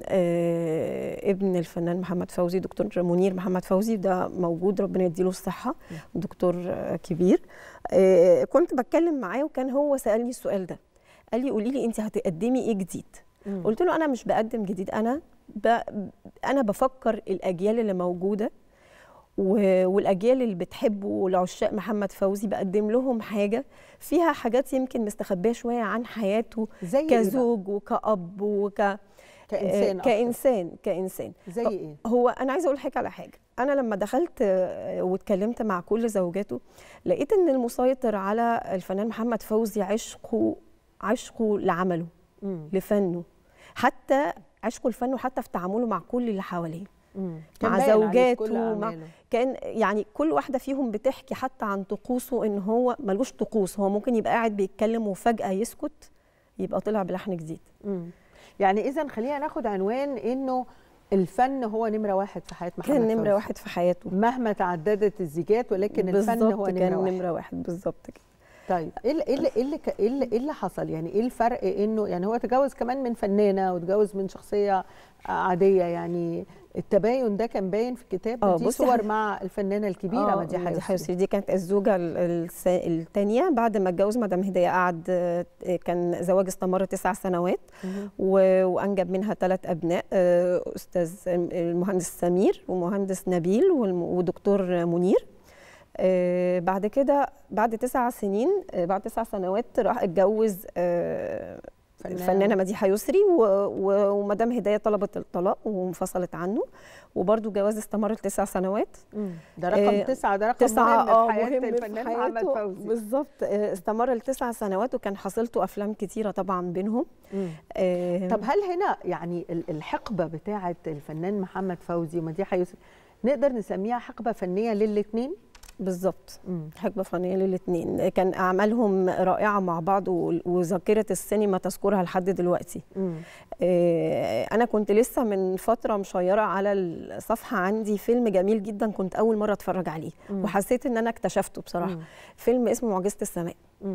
Speaker 7: آه ابن الفنان محمد فوزي دكتور منير محمد فوزي ده موجود ربنا يديله الصحه دكتور آه كبير آه كنت بتكلم معاه وكان هو سالني السؤال ده قال لي قولي لي انت هتقدمي ايه جديد مم. قلت له انا مش بقدم جديد انا ب... انا بفكر الاجيال اللي موجوده والاجيال اللي بتحبه والعشاق محمد فوزي بقدم لهم حاجه فيها حاجات يمكن مستخبيه شويه عن حياته
Speaker 1: زي
Speaker 7: كزوج وكأب وك
Speaker 1: كإنسان
Speaker 7: كإنسان كإنسان
Speaker 1: زي إيه؟
Speaker 7: هو أنا عايزة أقول حاجة على حاجة أنا لما دخلت واتكلمت مع كل زوجاته لقيت إن المسيطر على الفنان محمد فوزي عشقه عشقه لعمله
Speaker 1: مم.
Speaker 7: لفنه حتى عشقه لفنه حتى في تعامله مع كل اللي حواليه
Speaker 1: كان
Speaker 7: مع
Speaker 1: باين عليه في
Speaker 7: زوجاته
Speaker 1: كل
Speaker 7: مع
Speaker 1: أعماله.
Speaker 7: كان يعني كل واحده فيهم بتحكي حتى عن طقوسه ان هو ملوش طقوس هو ممكن يبقى قاعد بيتكلم وفجاه يسكت يبقى طلع بلحن جديد
Speaker 1: مم. يعني اذا خلينا ناخد عنوان انه الفن هو نمره واحد في حياه محمد
Speaker 7: كان
Speaker 1: فوزي.
Speaker 7: نمره واحد في حياته
Speaker 1: مهما تعددت الزيجات ولكن الفن
Speaker 7: بالظبط
Speaker 1: هو
Speaker 7: كان
Speaker 1: نمره واحد
Speaker 7: نمره واحد بالظبط كده
Speaker 1: طيب ايه اللي ايه اللي ايه اللي, إيه اللي, إيه اللي حصل يعني ايه الفرق انه يعني هو تجوز كمان من فنانه وتجوز من شخصيه عاديه يعني التباين ده كان باين في الكتاب
Speaker 7: آه،
Speaker 1: دي
Speaker 7: بصي
Speaker 1: صور
Speaker 7: إحنا-
Speaker 1: مع الفنانه الكبيره
Speaker 7: آه،
Speaker 1: مديحه
Speaker 7: مديحة
Speaker 1: يسري
Speaker 7: يسري دي كانت الزوجة الثانية بعد ما اتجوز مدام هدية قعد آه، كان زواج استمر تسع سنوات
Speaker 1: مهم.
Speaker 7: و- وأنجب منها ثلاث أبناء آه، أستاذ المهندس سمير ومهندس نبيل والم- ودكتور منير آه، بعد كده بعد تسع سنين آه، بعد تسع سنوات راح اتجوز آه،
Speaker 1: فنانة.
Speaker 7: الفنانه مديحه يسري و- و- ومدام هدايه طلبت الطلاق وانفصلت عنه وبرده جواز استمر تسع سنوات
Speaker 1: مم. ده رقم
Speaker 7: آه،
Speaker 1: تسعه ده رقم
Speaker 7: تسعة
Speaker 1: مهم
Speaker 7: اه
Speaker 1: في حياه
Speaker 7: مهم في
Speaker 1: الفنان محمد
Speaker 7: حياته
Speaker 1: فوزي
Speaker 7: بالظبط آه، استمر لتسع سنوات وكان حصلته افلام كتيره طبعا بينهم
Speaker 1: مم.
Speaker 7: آه،
Speaker 1: طب هل هنا يعني ال- الحقبه بتاعه الفنان محمد فوزي ومديحه يسري نقدر نسميها حقبه فنيه للاثنين
Speaker 7: بالظبط حقبه فنيه للاثنين كان اعمالهم رائعه مع بعض و- وذاكره السينما تذكرها لحد دلوقتي آه، انا كنت لسه من فتره مشيره على الصفحه عندي فيلم جميل جدا كنت اول مره اتفرج عليه
Speaker 1: مم.
Speaker 7: وحسيت ان انا اكتشفته بصراحه
Speaker 1: مم.
Speaker 7: فيلم اسمه معجزه السماء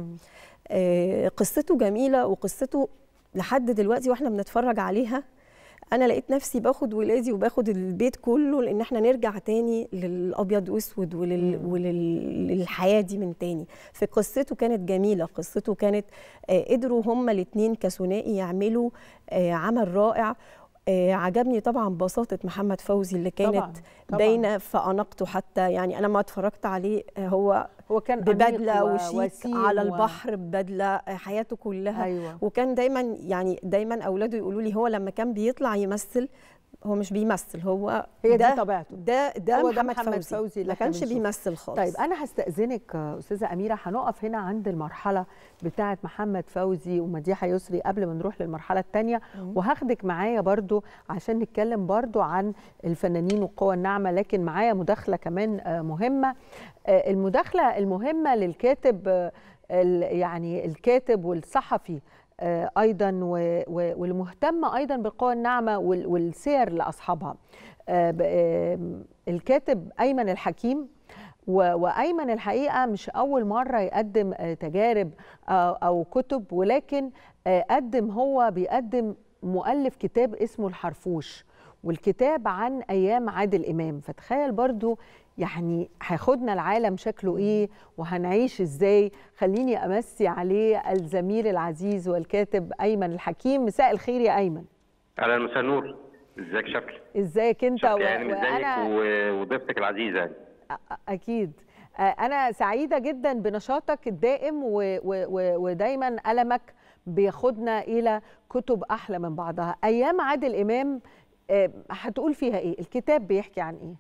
Speaker 7: آه، قصته جميله وقصته لحد دلوقتي واحنا بنتفرج عليها انا لقيت نفسي باخد ولادي وباخد البيت كله لان احنا نرجع تاني للابيض واسود ولل... وللحياه دي من تاني في قصته كانت جميله قصته كانت آه قدروا هما الاثنين كثنائي يعملوا آه عمل رائع آه عجبني طبعا بساطه محمد فوزي اللي كانت
Speaker 1: طبعاً، طبعاً.
Speaker 7: باينه في اناقته حتى يعني انا ما اتفرجت عليه آه هو
Speaker 1: هو كان
Speaker 7: ببدله
Speaker 1: أنيق
Speaker 7: وشيك
Speaker 1: ووسيم
Speaker 7: على
Speaker 1: و-
Speaker 7: البحر ببدله آه، حياته كلها
Speaker 1: أيوة.
Speaker 7: وكان دايما يعني دايما اولاده يقولوا لي هو لما كان بيطلع يمثل هو مش بيمثل هو
Speaker 1: هي دي
Speaker 7: ده
Speaker 1: طبيعته.
Speaker 7: ده ده
Speaker 1: هو ده
Speaker 7: محمد,
Speaker 1: محمد
Speaker 7: فوزي,
Speaker 1: فوزي اللي
Speaker 7: ما
Speaker 1: إحنا
Speaker 7: كانش
Speaker 1: بنشوفه.
Speaker 7: بيمثل خالص
Speaker 1: طيب انا هستاذنك آه، استاذه اميره هنقف هنا عند المرحله بتاعه محمد فوزي ومديحه يسري قبل ما نروح للمرحله الثانيه وهاخدك معايا برضو عشان نتكلم برضو عن الفنانين والقوى الناعمه لكن معايا مداخله كمان آه، مهمه آه، المداخله المهمه للكاتب آه، ال- يعني الكاتب والصحفي آه، ايضا و- و- والمهتم ايضا بالقوى الناعمه وال- والسير لاصحابها آه، ب- آم، الكاتب ايمن الحكيم و- وايمن الحقيقه مش اول مره يقدم آه، تجارب آه، او كتب ولكن آه، قدم هو بيقدم مؤلف كتاب اسمه الحرفوش والكتاب عن ايام عادل امام فتخيل برضو يعني هياخدنا العالم شكله ايه وهنعيش ازاي خليني امسي عليه الزميل العزيز والكاتب ايمن الحكيم مساء الخير يا ايمن
Speaker 8: اهلا مساء النور ازيك شكل
Speaker 1: ازيك انت
Speaker 8: شكل
Speaker 1: و-
Speaker 8: يعني ازيك
Speaker 1: وانا
Speaker 8: و- وضيفتك العزيزه يعني
Speaker 1: أ- اكيد آه، انا سعيده جدا بنشاطك الدائم و- و- و- ودايما قلمك بياخدنا الى كتب احلى من بعضها ايام عادل امام آه، هتقول فيها ايه الكتاب بيحكي عن ايه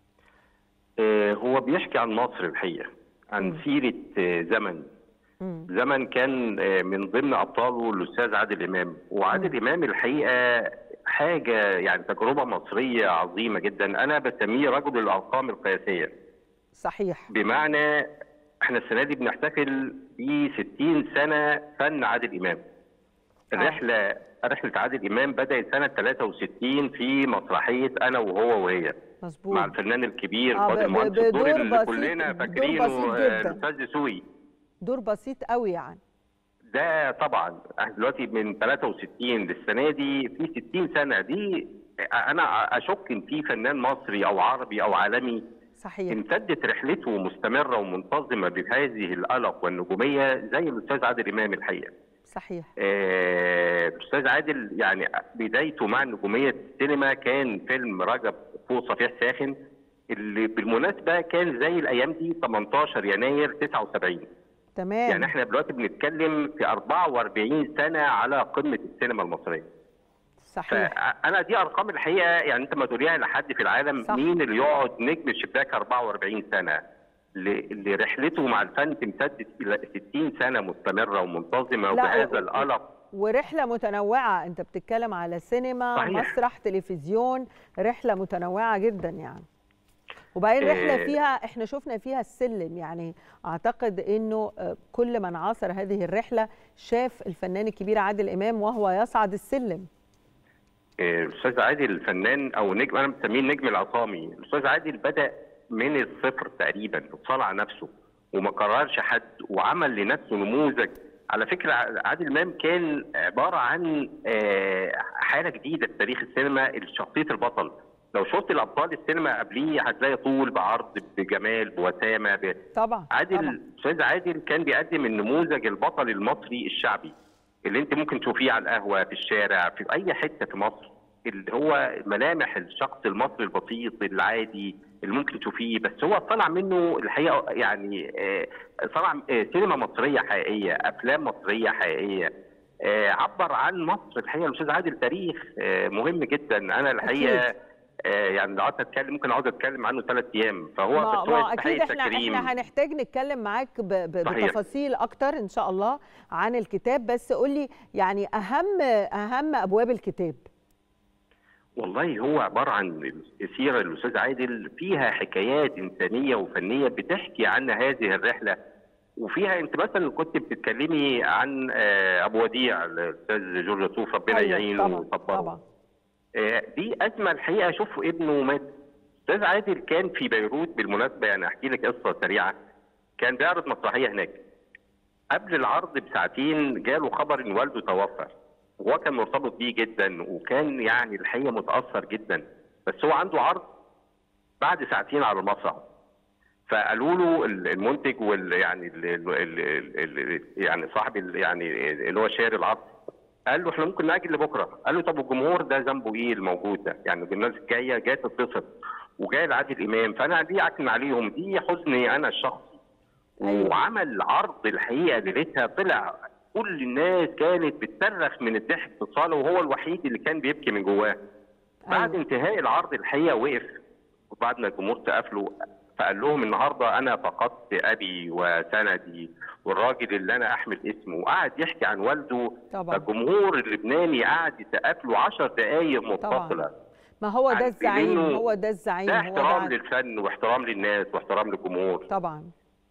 Speaker 8: آه، هو بيحكي عن مصر الحقيقه عن سيره آه، زمن زمن كان آه، من ضمن ابطاله الاستاذ عادل امام وعادل امام الحقيقه حاجه يعني تجربه مصريه عظيمه جدا انا بسميه رجل الارقام القياسيه
Speaker 1: صحيح
Speaker 8: بمعنى احنا السنه دي بنحتفل ب 60 سنه فن عادل امام الرحله رحله عادل امام بدات سنه 63 في مسرحيه انا وهو وهي
Speaker 1: مظبوط
Speaker 8: مع الفنان الكبير
Speaker 1: آه،
Speaker 8: فاضل
Speaker 1: ب- ب-
Speaker 8: المهندس
Speaker 1: بدور
Speaker 8: الدور اللي
Speaker 1: بسيط-
Speaker 8: كلنا
Speaker 1: دور
Speaker 8: فاكرينه
Speaker 1: بسيط
Speaker 8: آه،
Speaker 1: جداً.
Speaker 8: الاستاذ دسوقي
Speaker 1: دور بسيط قوي يعني
Speaker 8: ده طبعا احنا دلوقتي من 63 للسنه دي في 60 سنه دي انا اشك ان في فنان مصري او عربي او عالمي
Speaker 1: صحيح
Speaker 8: امتدت رحلته مستمره ومنتظمه بهذه الالق والنجوميه زي الاستاذ عادل امام الحقيقه.
Speaker 1: صحيح
Speaker 8: آه، الاستاذ عادل يعني بدايته مع نجوميه السينما كان فيلم رجب فوق صفيح ساخن اللي بالمناسبه كان زي الايام دي 18 يناير 79
Speaker 1: تمام
Speaker 8: يعني احنا دلوقتي بنتكلم في 44 سنه على قمه السينما المصريه
Speaker 1: صحيح
Speaker 8: فانا دي ارقام الحقيقه يعني انت ما تقوليها لحد في العالم
Speaker 1: صح.
Speaker 8: مين اللي يقعد نجم الشباك 44 سنه ل- لرحلته مع الفن تمتد الى 60 سنه مستمره ومنتظمه
Speaker 1: لا،
Speaker 8: وبهذا
Speaker 1: و-
Speaker 8: الالق
Speaker 1: ورحله متنوعه انت بتتكلم على سينما
Speaker 8: صحيح.
Speaker 1: مسرح تلفزيون رحله متنوعه جدا يعني وبعدين
Speaker 8: آه.
Speaker 1: رحله فيها احنا شفنا فيها السلم يعني اعتقد انه آه، كل من عاصر هذه الرحله شاف الفنان الكبير عادل امام وهو يصعد السلم
Speaker 8: آه، الاستاذ عادل الفنان او نجم انا بسميه النجم العصامي الاستاذ عادل بدا من الصفر تقريبا اتصال نفسه وما كررش حد وعمل لنفسه نموذج على فكره عادل امام كان عباره عن آه، حاله جديده في تاريخ السينما شخصيه البطل لو شفت الابطال السينما قبليه هتلاقي طول بعرض بجمال بوسامه ب...
Speaker 1: طبعا
Speaker 8: عادل
Speaker 1: طبعا.
Speaker 8: الاستاذ عادل كان بيقدم النموذج البطل المصري الشعبي اللي انت ممكن تشوفيه على القهوه في الشارع في اي حته في مصر اللي هو ملامح الشخص المصري البسيط العادي اللي ممكن تشوفيه بس هو طلع منه الحقيقه يعني آه، طلع آه، سينما مصريه حقيقيه افلام مصريه حقيقيه آه، عبر عن مصر الحقيقه الاستاذ عادل تاريخ آه، مهم جدا انا الحقيقه
Speaker 1: أكيد.
Speaker 8: آه، يعني لو قعدت اتكلم ممكن اقعد اتكلم عنه ثلاث ايام فهو
Speaker 1: ما,
Speaker 8: بس هو
Speaker 1: ما
Speaker 8: يستحق
Speaker 1: اكيد احنا
Speaker 8: التكريم.
Speaker 1: احنا هنحتاج نتكلم معاك ب- ب-
Speaker 8: صحيح.
Speaker 1: بتفاصيل اكتر ان شاء الله عن الكتاب بس قول لي يعني اهم اهم ابواب الكتاب
Speaker 8: والله هو عبارة عن سيرة الأستاذ عادل فيها حكايات إنسانية وفنية بتحكي عن هذه الرحلة وفيها أنت مثلا كنت بتتكلمي عن آه، أبو وديع الأستاذ جورج يوسف ربنا
Speaker 1: أيوة،
Speaker 8: يعينه
Speaker 1: طبعا
Speaker 8: ويصبره
Speaker 1: طبعا
Speaker 8: آه، دي أزمة الحقيقة شوف ابنه مات أستاذ عادل كان في بيروت بالمناسبة يعني أحكي لك قصة سريعة كان بيعرض مسرحية هناك قبل العرض بساعتين جاله خبر ان والده توفى وهو كان مرتبط بيه جدا وكان يعني الحقيقه متاثر جدا بس هو عنده عرض بعد ساعتين على المسرح فقالوا له المنتج وال يعني ال ال ال ال يعني صاحب ال يعني اللي هو شاري العرض قال له احنا ممكن ناجل لبكره قال له طب والجمهور ده ذنبه ايه الموجود ده يعني الناس جايه جايه تتبسط وجاي لعادل امام فانا دي اعكن عليهم دي حزني انا الشخصي
Speaker 1: أيوة.
Speaker 8: وعمل عرض الحقيقه ليلتها طلع كل الناس كانت بتصرخ من الضحك في الصاله وهو الوحيد اللي كان بيبكي من جواه بعد
Speaker 1: أيوة.
Speaker 8: انتهاء العرض الحقيقه وقف وبعد ما الجمهور سقف فقال لهم النهارده انا فقدت ابي وسندي والراجل اللي انا احمل اسمه وقعد يحكي عن والده
Speaker 1: طبعا.
Speaker 8: فالجمهور اللبناني قعد يسقف له 10 دقائق متصله
Speaker 1: ما هو ده
Speaker 8: عن
Speaker 1: الزعيم
Speaker 8: إنه
Speaker 1: هو ده الزعيم
Speaker 8: ده
Speaker 1: هو
Speaker 8: احترام
Speaker 1: ده
Speaker 8: للفن واحترام للناس واحترام للجمهور
Speaker 1: طبعا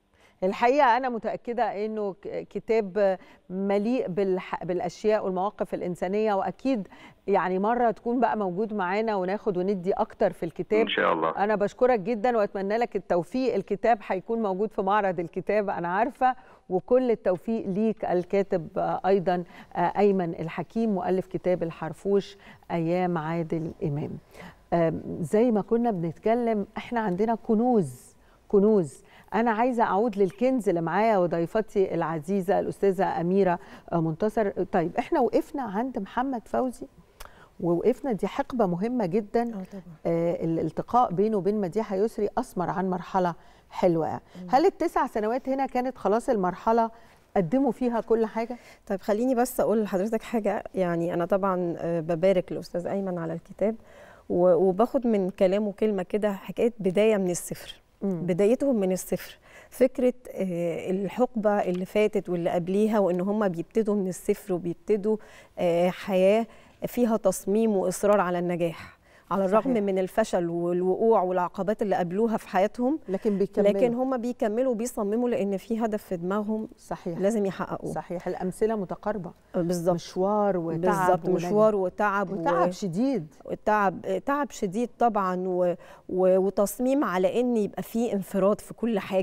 Speaker 1: الحقيقه انا متاكده انه ك- كتاب مليء بالح... بالاشياء والمواقف الانسانيه واكيد يعني مره تكون بقى موجود معانا وناخد وندي اكتر في الكتاب
Speaker 8: ان شاء الله
Speaker 1: انا بشكرك جدا واتمنى لك التوفيق الكتاب هيكون موجود في معرض الكتاب انا عارفه وكل التوفيق ليك الكاتب آه، ايضا آه، ايمن الحكيم مؤلف كتاب الحرفوش ايام عادل امام آم، زي ما كنا بنتكلم احنا عندنا كنوز كنوز انا عايزه اعود للكنز اللي معايا وضيفتي العزيزه الاستاذه اميره آه، منتصر طيب احنا وقفنا عند محمد فوزي ووقفنا دي حقبه مهمه جدا
Speaker 7: اه طبعا
Speaker 1: آه، الالتقاء بينه وبين مديحه يسري اثمر عن مرحله حلوه هل التسع سنوات هنا كانت خلاص المرحله قدموا فيها كل حاجه
Speaker 7: طيب خليني بس اقول لحضرتك حاجه يعني انا طبعا آه، ببارك للاستاذ ايمن على الكتاب و- وباخد من كلامه كلمه كده حكايه بدايه من الصفر
Speaker 1: مم.
Speaker 7: بدايتهم من الصفر فكره آه، الحقبه اللي فاتت واللي قبليها وان هم بيبتدوا من الصفر وبيبتدوا آه، حياه فيها تصميم واصرار على النجاح على الرغم
Speaker 1: صحيح.
Speaker 7: من الفشل والوقوع والعقبات اللي قابلوها في حياتهم
Speaker 1: لكن بيكملوا
Speaker 7: لكن هم بيكملوا وبيصمموا لان في هدف في دماغهم
Speaker 1: صحيح
Speaker 7: لازم يحققوه
Speaker 1: صحيح الامثله متقاربه
Speaker 7: بالظبط
Speaker 1: مشوار وتعب
Speaker 7: بالظبط
Speaker 1: ونجم.
Speaker 7: مشوار وتعب
Speaker 1: وتعب شديد
Speaker 7: وتعب تعب شديد طبعا و... و... وتصميم على ان يبقى فيه انفراد في كل حاجه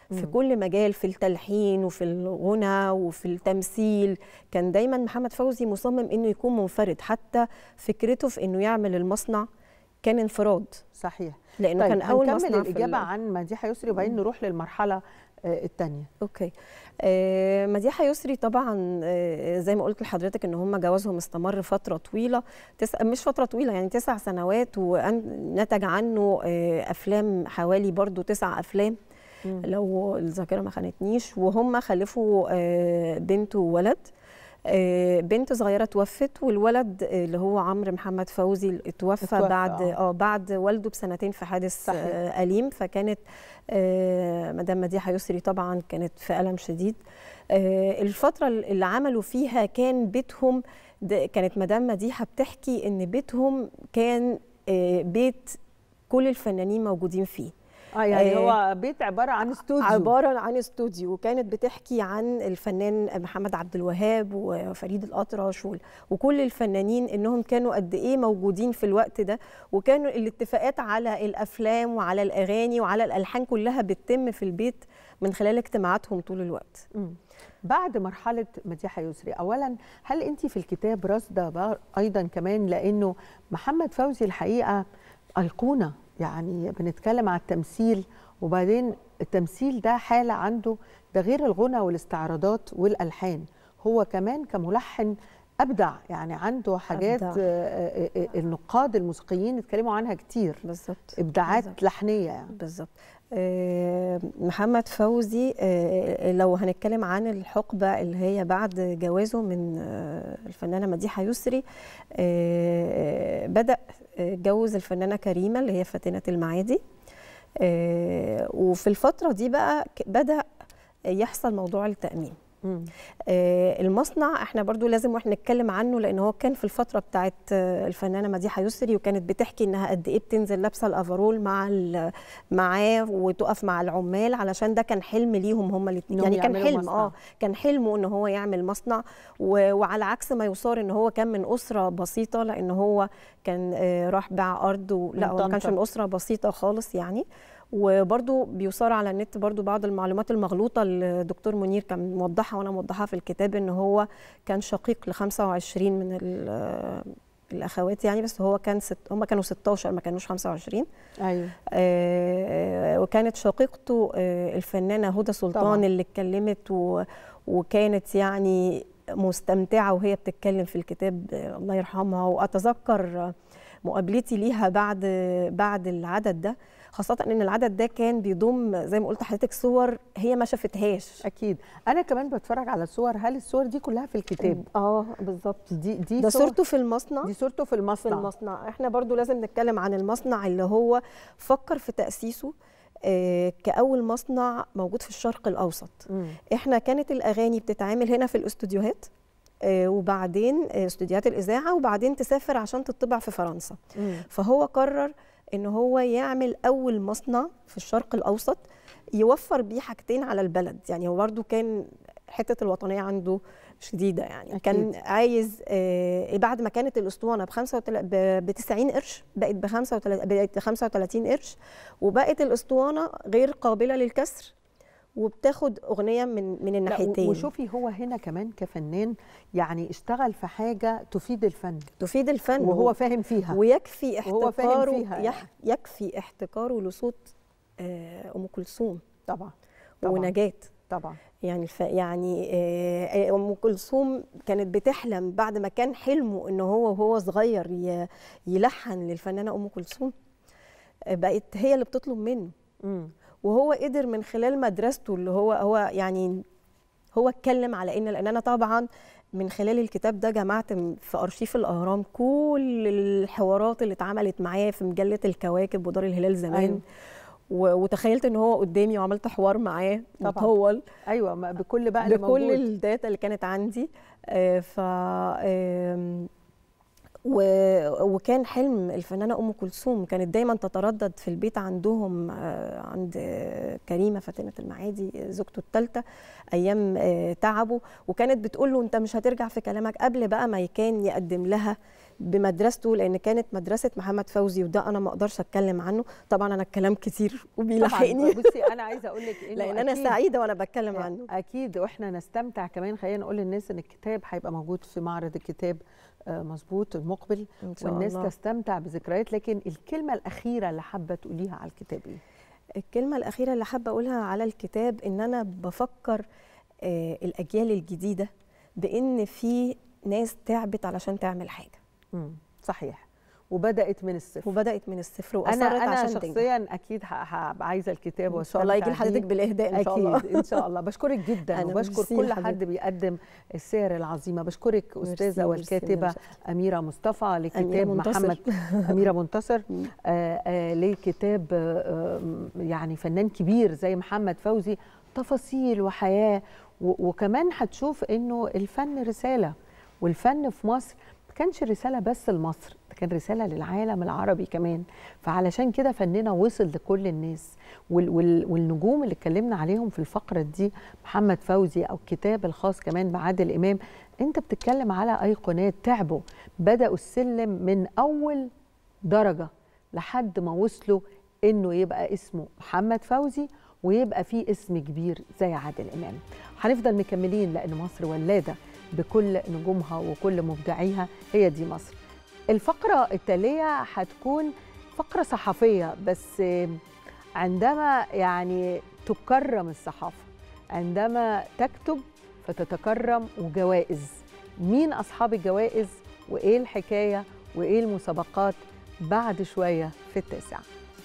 Speaker 7: في كل مجال في التلحين وفي الغنى وفي التمثيل كان دايما محمد فوزي مصمم انه يكون منفرد حتى فكرته في انه يعمل المصنع كان انفراد
Speaker 1: صحيح
Speaker 7: لانه
Speaker 1: طيب
Speaker 7: كان اول
Speaker 1: هنكمل
Speaker 7: مصنع في
Speaker 1: الاجابه
Speaker 7: ال-
Speaker 1: عن مديحه يسري وبعدين نروح للمرحله الثانيه
Speaker 7: اوكي آه مديحه يسري طبعا آه زي ما قلت لحضرتك ان هم جوازهم استمر فتره طويله تس... مش فتره طويله يعني تسع سنوات ونتج عنه آه افلام حوالي برضو تسع افلام
Speaker 1: مم.
Speaker 7: لو الذاكره ما خانتنيش وهم خلفوا آه بنت وولد آه، بنت صغيره توفت والولد آه، اللي هو عمرو محمد فوزي اتوفى,
Speaker 1: اتوفى،
Speaker 7: بعد
Speaker 1: آه.
Speaker 7: اه بعد والده بسنتين في حادث
Speaker 1: صحيح.
Speaker 7: آه، اليم فكانت آه، مدام مديحه يسري طبعا كانت في الم شديد آه، الفتره اللي عملوا فيها كان بيتهم ده- كانت مدام مديحه بتحكي ان بيتهم كان آه، بيت كل الفنانين موجودين فيه
Speaker 1: اه يعني
Speaker 7: آه،
Speaker 1: هو بيت عباره عن استوديو
Speaker 7: عباره عن استوديو وكانت بتحكي عن الفنان محمد عبد الوهاب وفريد الاطرش وال- وكل الفنانين انهم كانوا قد ايه موجودين في الوقت ده وكانوا الاتفاقات على الافلام وعلى الاغاني وعلى الالحان كلها بتتم في البيت من خلال اجتماعاتهم طول الوقت
Speaker 1: مم. بعد مرحلة مديحة يسري أولا هل أنت في الكتاب رصدة بقى أيضا كمان لأنه محمد فوزي الحقيقة أيقونة يعني بنتكلم على التمثيل وبعدين التمثيل ده حالة عنده ده غير الغنى والاستعراضات والألحان هو كمان كملحن أبدع يعني عنده حاجات
Speaker 7: أبدع.
Speaker 1: آه، آه، آه، النقاد الموسيقيين اتكلموا عنها كتير
Speaker 7: بالظبط
Speaker 1: إبداعات
Speaker 7: بالظبط.
Speaker 1: لحنية يعني
Speaker 7: بالظبط آه، محمد فوزي آه، لو هنتكلم عن الحقبة اللي هي بعد جوازه من آه، الفنانة مديحة يسري آه، بدأ آه، جوز الفنانة كريمة اللي هي فاتنة المعادي آه، وفي الفترة دي بقى ك- بدأ يحصل موضوع التأمين
Speaker 1: مم.
Speaker 7: آه، المصنع احنا برضو لازم واحنا نتكلم عنه لان هو كان في الفتره بتاعت آه، الفنانه مديحه يسري وكانت بتحكي انها قد ايه بتنزل لابسه الافرول مع ال- معاه وتقف مع العمال علشان ده كان حلم ليهم هما الاثنين
Speaker 1: إنهم
Speaker 7: يعني كان
Speaker 1: يعملوا
Speaker 7: حلم
Speaker 1: مصنع.
Speaker 7: اه كان حلمه ان هو يعمل مصنع و- وعلى عكس ما يصار ان هو كان من اسره بسيطه لان هو كان آه، راح باع ارض و- لا
Speaker 1: من
Speaker 7: هو ما كانش
Speaker 1: طنطا.
Speaker 7: من اسره بسيطه خالص يعني وبرضو بيصار على النت برضو بعض المعلومات المغلوطة اللي الدكتور منير كان موضحها وأنا موضحها في الكتاب إن هو كان شقيق ل 25 من ال- الأخوات يعني بس هو كان ست هم كانوا 16 ما كانوش 25
Speaker 1: أيوه
Speaker 7: آه، وكانت شقيقته آه، الفنانة هدى سلطان
Speaker 1: طبعاً.
Speaker 7: اللي اتكلمت و- وكانت يعني مستمتعة وهي بتتكلم في الكتاب آه، الله يرحمها وأتذكر آه، مقابلتي ليها بعد بعد العدد ده خاصة إن العدد ده كان بيضم زي ما قلت لحضرتك صور هي ما شافتهاش
Speaker 1: اكيد انا كمان بتفرج على الصور هل الصور دي كلها في الكتاب
Speaker 7: اه بالظبط
Speaker 1: دي دي
Speaker 7: ده
Speaker 1: صور-
Speaker 7: صورته في المصنع
Speaker 1: دي صورته في
Speaker 7: في
Speaker 1: المصنع
Speaker 7: المصنع احنا برضو لازم نتكلم عن المصنع اللي هو فكر في تأسيسه آه، كأول مصنع موجود في الشرق الأوسط
Speaker 1: مم.
Speaker 7: احنا كانت الأغاني بتتعمل هنا في الاستوديوهات آه، وبعدين آه، استوديوهات الإذاعة وبعدين تسافر عشان تطبع في فرنسا
Speaker 1: مم.
Speaker 7: فهو قرر ان هو يعمل اول مصنع في الشرق الاوسط يوفر بيه حاجتين على البلد يعني هو برضه كان حته الوطنيه عنده شديده يعني
Speaker 1: أكيد.
Speaker 7: كان عايز آه بعد ما كانت الاسطوانه ب 90 قرش بقت ب 35 بقت 35 قرش وبقت الاسطوانه غير قابله للكسر وبتاخد اغنيه من من
Speaker 1: لا، و-
Speaker 7: الناحيتين
Speaker 1: وشوفي هو هنا كمان كفنان يعني اشتغل في حاجه تفيد الفن
Speaker 7: تفيد الفن
Speaker 1: وهو فاهم فيها
Speaker 7: ويكفي
Speaker 1: وهو فاهم
Speaker 7: احتكاره
Speaker 1: فيها
Speaker 7: يح يكفي احتكاره لصوت آه، ام كلثوم
Speaker 1: طبعا طبعا
Speaker 7: ونجاة
Speaker 1: طبعا
Speaker 7: يعني ف يعني آه، ام كلثوم كانت بتحلم بعد ما كان حلمه ان هو وهو صغير ي- يلحن للفنانه ام كلثوم آه، بقت هي اللي بتطلب منه
Speaker 1: مم.
Speaker 7: وهو قدر من خلال مدرسته اللي هو هو يعني هو اتكلم على ان لان انا طبعا من خلال الكتاب ده جمعت م- في ارشيف الاهرام كل الحوارات اللي اتعملت معاه في مجله الكواكب ودار الهلال زمان
Speaker 1: أيوة.
Speaker 7: أيوة. وتخيلت ان هو قدامي وعملت حوار معاه
Speaker 1: طبعاً.
Speaker 7: مطول
Speaker 1: ايوه ما- بكل بقى اللي
Speaker 7: بكل
Speaker 1: موجود.
Speaker 7: الداتا اللي كانت عندي آه، ف آم، و- وكان حلم الفنانه ام كلثوم كانت دايما تتردد في البيت عندهم آه، عند آه، كريمه فاتنه المعادي آه، زوجته الثالثه ايام آه، تعبه وكانت بتقول له انت مش هترجع في كلامك قبل بقى ما كان يقدم لها بمدرسته لان كانت مدرسه محمد فوزي وده انا ما اقدرش اتكلم عنه طبعا انا الكلام كتير وبيلحقني
Speaker 1: بصي انا عايزه اقول لك
Speaker 7: لان انا سعيده وانا بتكلم عنه
Speaker 1: اكيد واحنا نستمتع كمان خلينا نقول للناس ان الكتاب هيبقى موجود في معرض الكتاب مظبوط المقبل
Speaker 7: إن شاء
Speaker 1: والناس
Speaker 7: الله.
Speaker 1: تستمتع بذكريات لكن الكلمه الاخيره اللي حابه تقوليها على الكتاب ايه
Speaker 7: الكلمه الاخيره اللي حابه اقولها على الكتاب ان انا بفكر آه الاجيال الجديده بان في ناس تعبت علشان تعمل حاجه
Speaker 1: مم. صحيح وبدات من الصفر
Speaker 7: وبدات من الصفر واصرت
Speaker 1: انا انا
Speaker 7: عشان
Speaker 1: شخصيا تنجح. اكيد هبقى عايزه الكتاب
Speaker 7: ان شاء الله يجي لحضرتك بالاهداء ان شاء الله
Speaker 1: اكيد ان شاء الله بشكرك جدا وبشكر كل حد بيقدم السير العظيمه بشكرك استاذه والكاتبه اميره مصطفى لكتاب
Speaker 7: أميرة
Speaker 1: محمد اميره منتصر آآ آآ لكتاب يعني فنان كبير زي محمد فوزي تفاصيل وحياه وكمان هتشوف انه الفن رساله والفن في مصر ما كانش رساله بس لمصر ده كان رساله للعالم العربي كمان فعلشان كده فننا وصل لكل الناس وال وال والنجوم اللي اتكلمنا عليهم في الفقره دي محمد فوزي او الكتاب الخاص كمان بعادل امام انت بتتكلم على ايقونات تعبوا بداوا السلم من اول درجه لحد ما وصلوا انه يبقى اسمه محمد فوزي ويبقى فيه اسم كبير زي عادل امام هنفضل مكملين لان مصر ولاده بكل نجومها وكل مبدعيها هي دي مصر الفقرة التالية هتكون فقرة صحفية بس عندما يعني تكرم الصحافة عندما تكتب فتتكرم وجوائز مين أصحاب الجوائز وإيه الحكاية وإيه المسابقات بعد شوية في التاسعة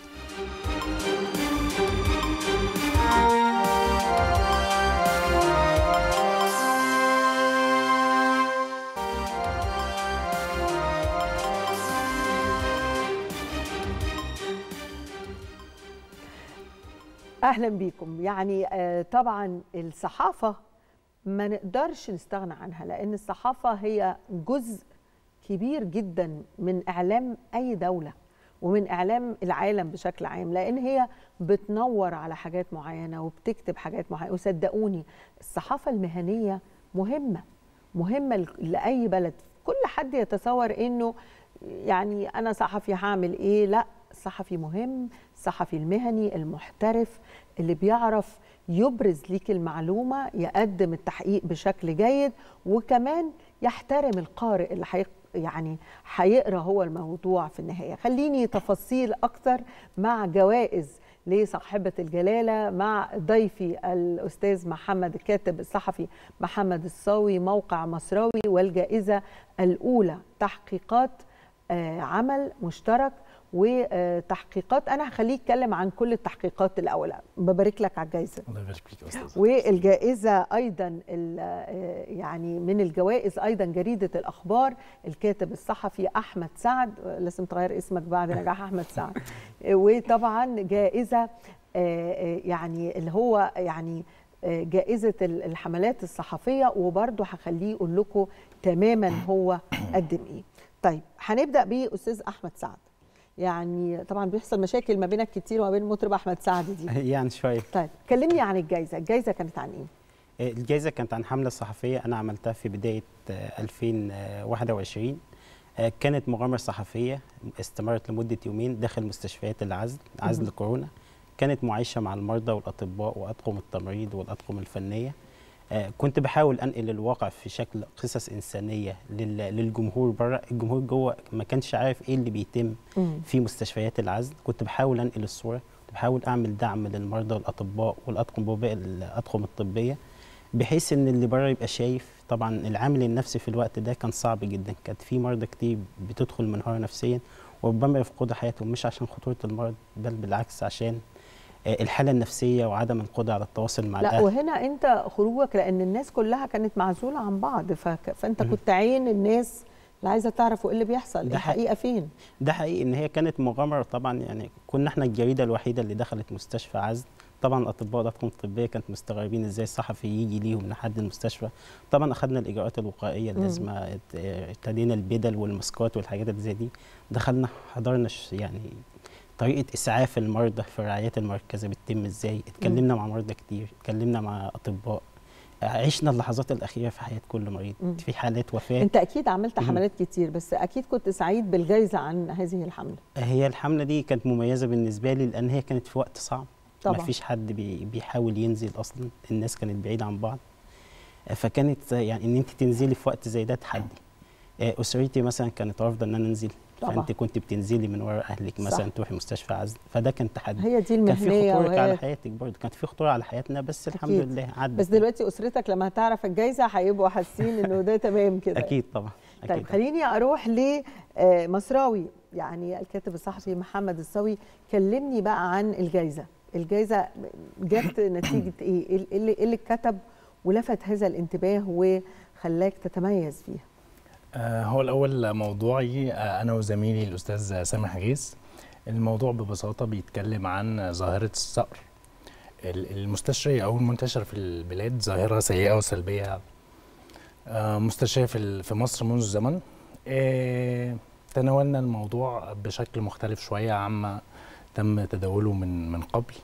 Speaker 1: اهلا بيكم يعني طبعا الصحافه ما نقدرش نستغنى عنها لان الصحافه هي جزء كبير جدا من اعلام اي دوله ومن اعلام العالم بشكل عام لان هي بتنور على حاجات معينه وبتكتب حاجات معينه وصدقوني الصحافه المهنيه مهمه مهمه لاي بلد كل حد يتصور انه يعني انا صحفي هعمل ايه لا الصحفي مهم الصحفي المهني المحترف اللي بيعرف يبرز ليك المعلومة يقدم التحقيق بشكل جيد وكمان يحترم القارئ اللي حيق يعني هيقرا هو الموضوع في النهاية خليني تفاصيل أكتر مع جوائز لصاحبة الجلالة مع ضيفي الأستاذ محمد الكاتب الصحفي محمد الصاوي موقع مصراوي والجائزة الأولى تحقيقات عمل مشترك وتحقيقات انا هخليه يتكلم عن كل التحقيقات الاول ببارك لك على الجائزه
Speaker 9: الله يبارك فيك يا استاذ
Speaker 1: والجائزه ايضا يعني من الجوائز ايضا جريده الاخبار الكاتب الصحفي احمد سعد لازم تغير اسمك بعد نجاح احمد سعد وطبعا جائزه يعني اللي هو يعني جائزه الحملات الصحفيه وبرضه هخليه يقول لكم تماما هو قدم ايه طيب هنبدا باستاذ احمد سعد يعني طبعا بيحصل مشاكل ما بينك كتير وما بين المطرب احمد سعد دي
Speaker 9: يعني شويه
Speaker 1: طيب كلمني عن الجائزه الجائزه كانت عن
Speaker 9: ايه الجائزه كانت عن حمله صحفيه انا عملتها في بدايه 2021 كانت مغامره صحفيه استمرت لمده يومين داخل مستشفيات العزل عزل كورونا كانت معايشه مع المرضى والاطباء واطقم التمريض والاطقم الفنيه كنت بحاول انقل الواقع في شكل قصص انسانيه للجمهور بره الجمهور جوه ما كانش عارف ايه اللي بيتم في مستشفيات العزل كنت بحاول انقل الصوره كنت بحاول اعمل دعم للمرضى والاطباء والاطقم وباقي الاطقم الطبيه بحيث ان اللي بره يبقى شايف طبعا العامل النفسي في الوقت ده كان صعب جدا كانت في مرضى كتير بتدخل منهاره نفسيا وربما يفقدوا حياتهم مش عشان خطوره المرض بل بالعكس عشان الحاله النفسيه وعدم القدره على التواصل مع
Speaker 1: لا
Speaker 9: الاهل
Speaker 1: وهنا انت خروجك لان الناس كلها كانت معزوله عن بعض فك... فانت كنت عين الناس اللي عايزه تعرف ايه اللي بيحصل
Speaker 9: ده
Speaker 1: الحقيقه فين
Speaker 9: ده حقيقي ان هي كانت مغامره طبعا يعني كنا احنا الجريده الوحيده اللي دخلت مستشفى عزل طبعا الاطباء والاطقم الطبيه كانت مستغربين ازاي الصحفي يجي ليهم لحد المستشفى طبعا اخذنا الاجراءات الوقائيه اللازمه ابتدينا البدل والماسكات والحاجات اللي زي دي دخلنا حضرنا يعني طريقه اسعاف المرضى في الرعايات المركزه بتتم ازاي اتكلمنا مع مرضى كتير اتكلمنا مع اطباء عشنا اللحظات الاخيره في حياه كل مريض
Speaker 1: مم.
Speaker 9: في حالات وفاه
Speaker 1: انت اكيد عملت
Speaker 9: مم.
Speaker 1: حملات كتير بس اكيد كنت سعيد بالجائزه عن هذه الحمله
Speaker 9: هي الحمله دي كانت مميزه بالنسبه لي لان هي كانت في وقت صعب
Speaker 1: طبعا.
Speaker 9: ما فيش حد بي بيحاول ينزل اصلا الناس كانت بعيده عن بعض فكانت يعني ان انت تنزلي في وقت زي ده تحدي آه، اسرتي مثلا كانت رافضه ان انا انزل
Speaker 1: طبعا.
Speaker 9: فانت كنت بتنزلي من ورا اهلك
Speaker 1: صح.
Speaker 9: مثلا تروحي مستشفى عزل فده كان تحدي
Speaker 1: هي دي
Speaker 9: كان في
Speaker 1: المهنيه
Speaker 9: خطوره على
Speaker 1: وهي
Speaker 9: حياتك برضه كانت في خطوره على حياتنا بس الحمد
Speaker 1: أكيد.
Speaker 9: لله عدت
Speaker 1: بس دلوقتي اسرتك لما هتعرف الجائزه هيبقوا حاسين انه ده تمام كده
Speaker 9: اكيد طبعا
Speaker 1: طيب
Speaker 9: اكيد
Speaker 1: خليني اروح لمصراوي يعني الكاتب الصحفي محمد الصاوي كلمني بقى عن الجائزه الجائزه جت نتيجه ايه ايه اللي, إيه اللي اتكتب ولفت هذا الانتباه وخلاك تتميز فيها
Speaker 10: آه، هو الأول موضوعي آه، أنا وزميلي الأستاذ سامح غيث الموضوع ببساطة بيتكلم عن ظاهرة الصقر ال- المستشرية أو المنتشرة في البلاد ظاهرة سيئة وسلبية آه، مستشرية في ال- في مصر منذ زمن آه، تناولنا الموضوع بشكل مختلف شوية عما تم تداوله من من قبل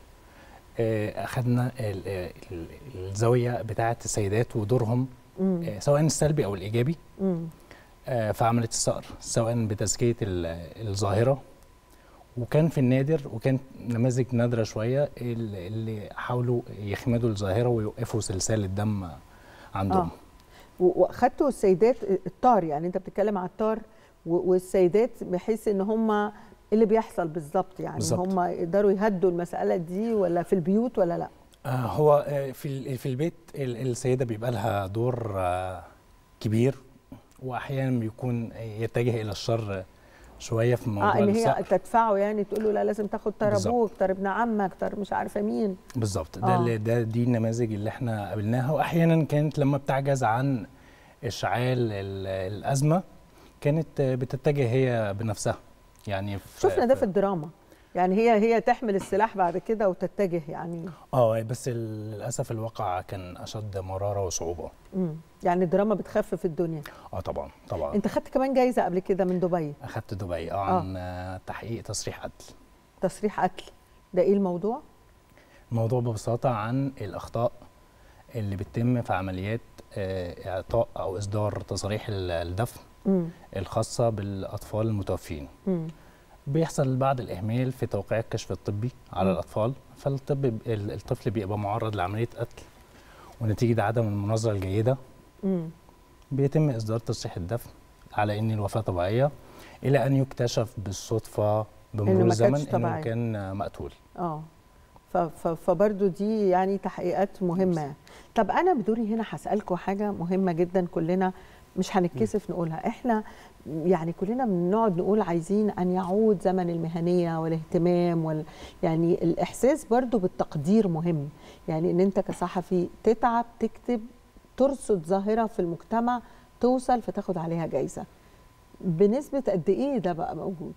Speaker 10: آه، أخذنا ال- ال- الزاوية بتاعة السيدات ودورهم
Speaker 1: مم.
Speaker 10: آه، سواء السلبي أو الإيجابي
Speaker 1: مم.
Speaker 10: آه، في عملية الصقر سواء بتزكية ال- الظاهرة وكان في النادر وكان نماذج نادرة شوية اللي اللي حاولوا يخمدوا الظاهرة ويوقفوا سلسال الدم عندهم
Speaker 1: آه. و- واخدتوا السيدات الطار يعني انت بتتكلم على الطار و- والسيدات بحيث ان هم إيه اللي بيحصل بالظبط يعني
Speaker 10: بالظبط.
Speaker 1: هم يقدروا يهدوا المساله دي ولا في البيوت ولا لا
Speaker 10: آه هو آه، في ال- في البيت ال- السيدة بيبقى لها دور آه كبير وأحيانا بيكون يتجه إلى الشر شوية في موضوع
Speaker 1: اه ان هي
Speaker 10: الصقر
Speaker 1: تدفعه يعني تقول له لا لازم تاخد طار
Speaker 10: بالظبط.
Speaker 1: ابوك طار ابن عمك طار مش عارفه مين
Speaker 10: بالظبط ده
Speaker 1: آه.
Speaker 10: اللي ده دي النماذج اللي احنا قابلناها واحيانا كانت لما بتعجز عن اشعال ال- الازمه كانت بتتجه هي بنفسها يعني في
Speaker 1: شفنا ده في الدراما يعني هي هي تحمل السلاح بعد كده وتتجه يعني
Speaker 10: اه بس للاسف الواقع كان اشد مراره وصعوبه
Speaker 1: مم. يعني الدراما بتخفف الدنيا
Speaker 10: اه طبعا طبعا
Speaker 1: انت خدت كمان جايزه قبل كده من دبي
Speaker 10: اخدت دبي اه عن آه. تحقيق تصريح قتل
Speaker 1: تصريح قتل ده ايه الموضوع
Speaker 10: الموضوع ببساطه عن الاخطاء اللي بتتم في عمليات آه، اعطاء او اصدار تصاريح ال- الدفن
Speaker 1: مم.
Speaker 10: الخاصه بالاطفال المتوفين
Speaker 1: مم.
Speaker 10: بيحصل بعض الإهمال في توقيع الكشف الطبي على
Speaker 1: مم.
Speaker 10: الأطفال فالطب ب- ال- الطفل بيبقى معرض لعملية قتل ونتيجة عدم المناظرة الجيدة
Speaker 1: مم.
Speaker 10: بيتم إصدار تصريح الدفن على إن الوفاة طبيعية إلى أن يكتشف بالصدفة بمرور
Speaker 1: ما
Speaker 10: الزمن
Speaker 1: كانتش
Speaker 10: إنه
Speaker 1: طبيعية.
Speaker 10: كان مقتول
Speaker 1: اه ف- ف- فبرضو دي يعني تحقيقات مهمه طب انا بدوري هنا هسالكم حاجه مهمه جدا كلنا مش هنتكسف نقولها احنا يعني كلنا بنقعد نقول عايزين ان يعود زمن المهنيه والاهتمام وال يعني الاحساس برضو بالتقدير مهم يعني ان انت كصحفي تتعب تكتب ترصد ظاهره في المجتمع توصل فتاخد عليها جايزه بنسبه قد ايه ده بقى موجود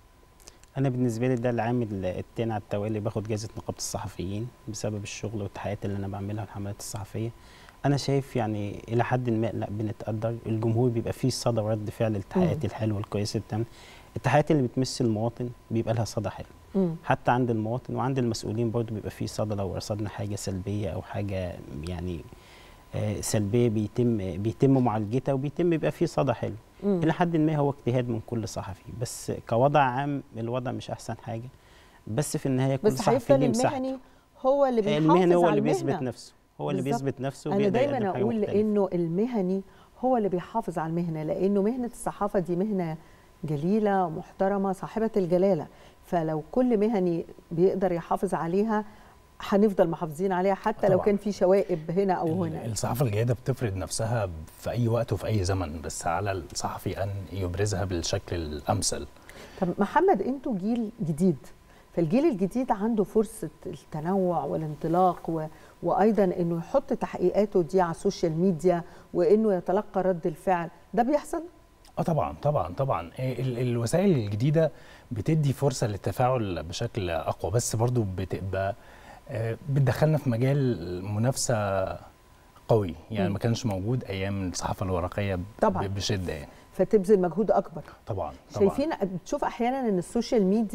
Speaker 9: انا بالنسبه لي ده العام التاني على التوالي باخد جائزه نقابه الصحفيين بسبب الشغل والتحقيقات اللي انا بعملها والحملات الصحفيه انا شايف يعني الى حد ما لا بنتقدر الجمهور بيبقى فيه صدى ورد فعل للتحقيقات
Speaker 1: مم.
Speaker 9: الحلوه الكويسه اللي بتعمل التحقيقات اللي بتمس المواطن بيبقى لها صدى حلو
Speaker 1: مم.
Speaker 9: حتى عند المواطن وعند المسؤولين برضو بيبقى فيه صدى لو رصدنا حاجه سلبيه او حاجه يعني آه، سلبيه بيتم بيتم معالجتها وبيتم بيبقى فيه صدى حلو
Speaker 1: مم.
Speaker 9: الى حد ما هو اجتهاد من كل صحفي بس كوضع عام الوضع مش احسن حاجه بس في النهايه كل
Speaker 1: بس
Speaker 9: صحفي
Speaker 1: هيفضل
Speaker 9: ليه مساحته
Speaker 1: المهني هو اللي بيحافظ
Speaker 9: المهني هو
Speaker 1: على
Speaker 9: اللي
Speaker 1: المهنة.
Speaker 9: بيثبت نفسه هو اللي
Speaker 1: بالظبط.
Speaker 9: بيثبت نفسه
Speaker 1: انا
Speaker 9: وبيقدر
Speaker 1: دايما
Speaker 9: يقدم حاجة
Speaker 1: اقول
Speaker 9: مختلفة.
Speaker 1: انه المهني هو اللي بيحافظ على المهنه لانه مهنه الصحافه دي مهنه جليله محترمه صاحبه الجلاله فلو كل مهني بيقدر يحافظ عليها هنفضل محافظين عليها حتى لو
Speaker 10: طبعاً.
Speaker 1: كان في شوائب هنا او هنا
Speaker 10: الصحافة الجيدة بتفرض نفسها في أي وقت وفي أي زمن بس على الصحفي أن يبرزها بالشكل الأمثل
Speaker 1: طب محمد انتوا جيل جديد فالجيل الجديد عنده فرصة التنوع والانطلاق و... وأيضا أنه يحط تحقيقاته دي على السوشيال ميديا وأنه يتلقى رد الفعل ده بيحصل؟
Speaker 10: اه طبعا طبعا طبعا إيه ال- الوسائل الجديده بتدي فرصه للتفاعل بشكل اقوى بس برضو بتبقى آه، بتدخلنا في مجال منافسه قوي يعني
Speaker 1: مم.
Speaker 10: ما كانش موجود ايام الصحافه الورقيه ب-
Speaker 1: طبعاً.
Speaker 10: بشده يعني
Speaker 1: فتبذل مجهود أكبر
Speaker 10: طبعا طبعا
Speaker 1: شايفين بتشوف أحيانا أن السوشيال ميديا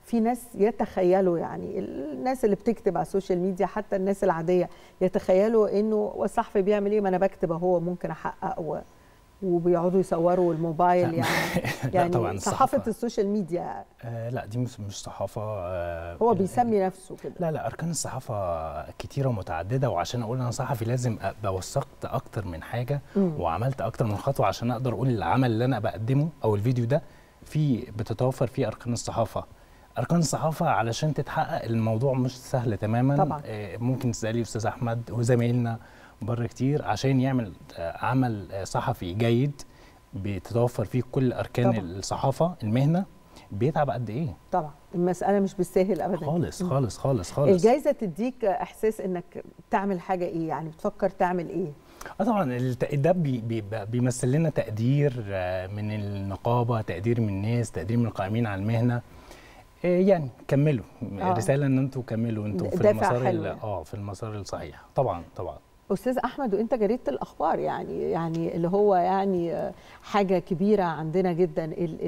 Speaker 1: في ناس يتخيلوا يعني الناس اللي بتكتب على السوشيال ميديا حتى الناس العاديه يتخيلوا انه والصحفي بيعمل ايه ما انا بكتب اهو ممكن احقق و... وبيقعدوا يصوروا الموبايل يعني يعني
Speaker 10: طبعا
Speaker 1: صحافه السوشيال ميديا
Speaker 10: آه لا دي مش مش صحافه آه
Speaker 1: هو بيسمي نفسه كده
Speaker 10: لا لا اركان الصحافه كتيره ومتعدده وعشان اقول انا صحفي لازم ابقى وثقت اكتر من حاجه م. وعملت اكتر من خطوه عشان اقدر اقول العمل اللي انا بقدمه او الفيديو ده في بتتوفر فيه اركان الصحافه اركان الصحافه علشان تتحقق الموضوع مش سهل تماما
Speaker 1: طبعا.
Speaker 10: آه ممكن تسالي استاذ احمد وزمايلنا بره كتير عشان يعمل عمل صحفي جيد بتتوفر فيه كل اركان طبعا. الصحافه المهنه بيتعب قد ايه
Speaker 1: طبعا المساله مش بالساهل ابدا
Speaker 10: خالص خالص خالص خالص
Speaker 1: الجائزه تديك احساس انك تعمل حاجه ايه يعني بتفكر تعمل ايه
Speaker 10: اه طبعا ده بي بي بيمثل لنا تقدير من النقابه تقدير من الناس تقدير من القائمين على المهنه يعني كملوا آه. رساله ان انتوا كملوا انتوا في المسار اه في المسار الصحيح طبعا طبعا
Speaker 1: استاذ احمد وانت جريده الاخبار يعني يعني اللي هو يعني حاجه كبيره عندنا جدا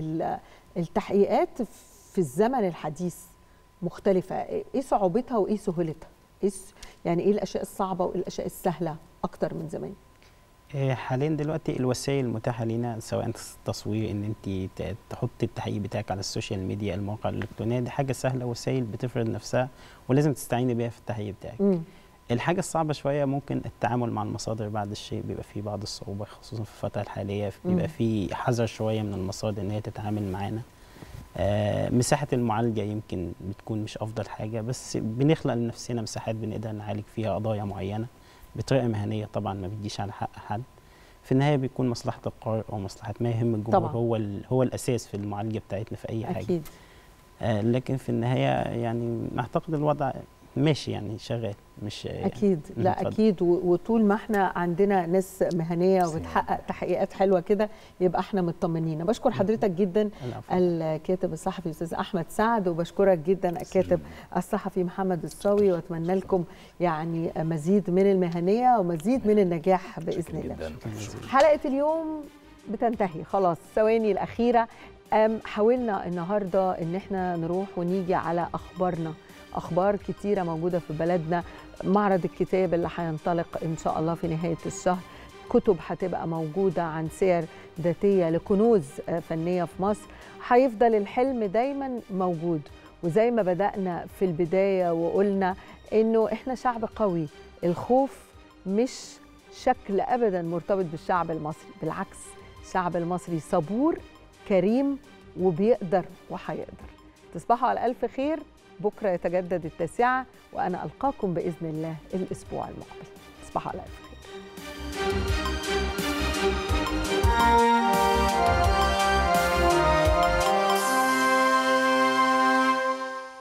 Speaker 1: التحقيقات في الزمن الحديث مختلفه ايه صعوبتها وايه سهولتها ايه يعني ايه الاشياء الصعبه وايه الاشياء السهله اكتر من زمان
Speaker 9: حاليا دلوقتي الوسائل المتاحه لينا سواء التصوير ان انت تحط التحقيق بتاعك على السوشيال ميديا المواقع الالكترونيه دي حاجه سهله وسائل بتفرض نفسها ولازم تستعيني بيها في التحقيق بتاعك م. الحاجة الصعبة شوية ممكن التعامل مع المصادر بعد الشيء بيبقى فيه بعض الصعوبة خصوصا في الفترة الحالية بيبقى فيه حذر شوية من المصادر إن هي تتعامل معانا آه مساحة المعالجة يمكن بتكون مش أفضل حاجة بس بنخلق لنفسنا مساحات بنقدر نعالج فيها قضايا معينة بطريقة مهنية طبعا ما بتجيش على حق حد في النهاية بيكون مصلحة القارئ أو مصلحة ما يهم الجمهور
Speaker 1: طبعا.
Speaker 9: هو هو الأساس في المعالجة بتاعتنا في أي حاجة
Speaker 1: أكيد.
Speaker 9: آه لكن في النهاية يعني أعتقد الوضع ماشي يعني شغال مش
Speaker 1: اكيد لا فضل. اكيد وطول ما احنا عندنا ناس مهنيه وبتحقق تحقيقات حلوه كده يبقى احنا مطمنين بشكر حضرتك جدا الكاتب الصحفي الاستاذ احمد سعد وبشكرك جدا الكاتب الصحفي محمد الصاوي واتمنى لكم يعني مزيد من المهنيه ومزيد من النجاح باذن الله حلقه اليوم بتنتهي خلاص الثواني الاخيره حاولنا النهارده ان احنا نروح ونيجي على اخبارنا اخبار كتيره موجوده في بلدنا معرض الكتاب اللي هينطلق ان شاء الله في نهايه الشهر كتب هتبقى موجوده عن سير ذاتيه لكنوز فنيه في مصر هيفضل الحلم دايما موجود وزي ما بدانا في البدايه وقلنا انه احنا شعب قوي الخوف مش شكل ابدا مرتبط بالشعب المصري بالعكس الشعب المصري صبور كريم وبيقدر وهيقدر تصبحوا على الف خير بكره يتجدد التاسعه وانا القاكم باذن الله الاسبوع المقبل تصبحوا على الف خير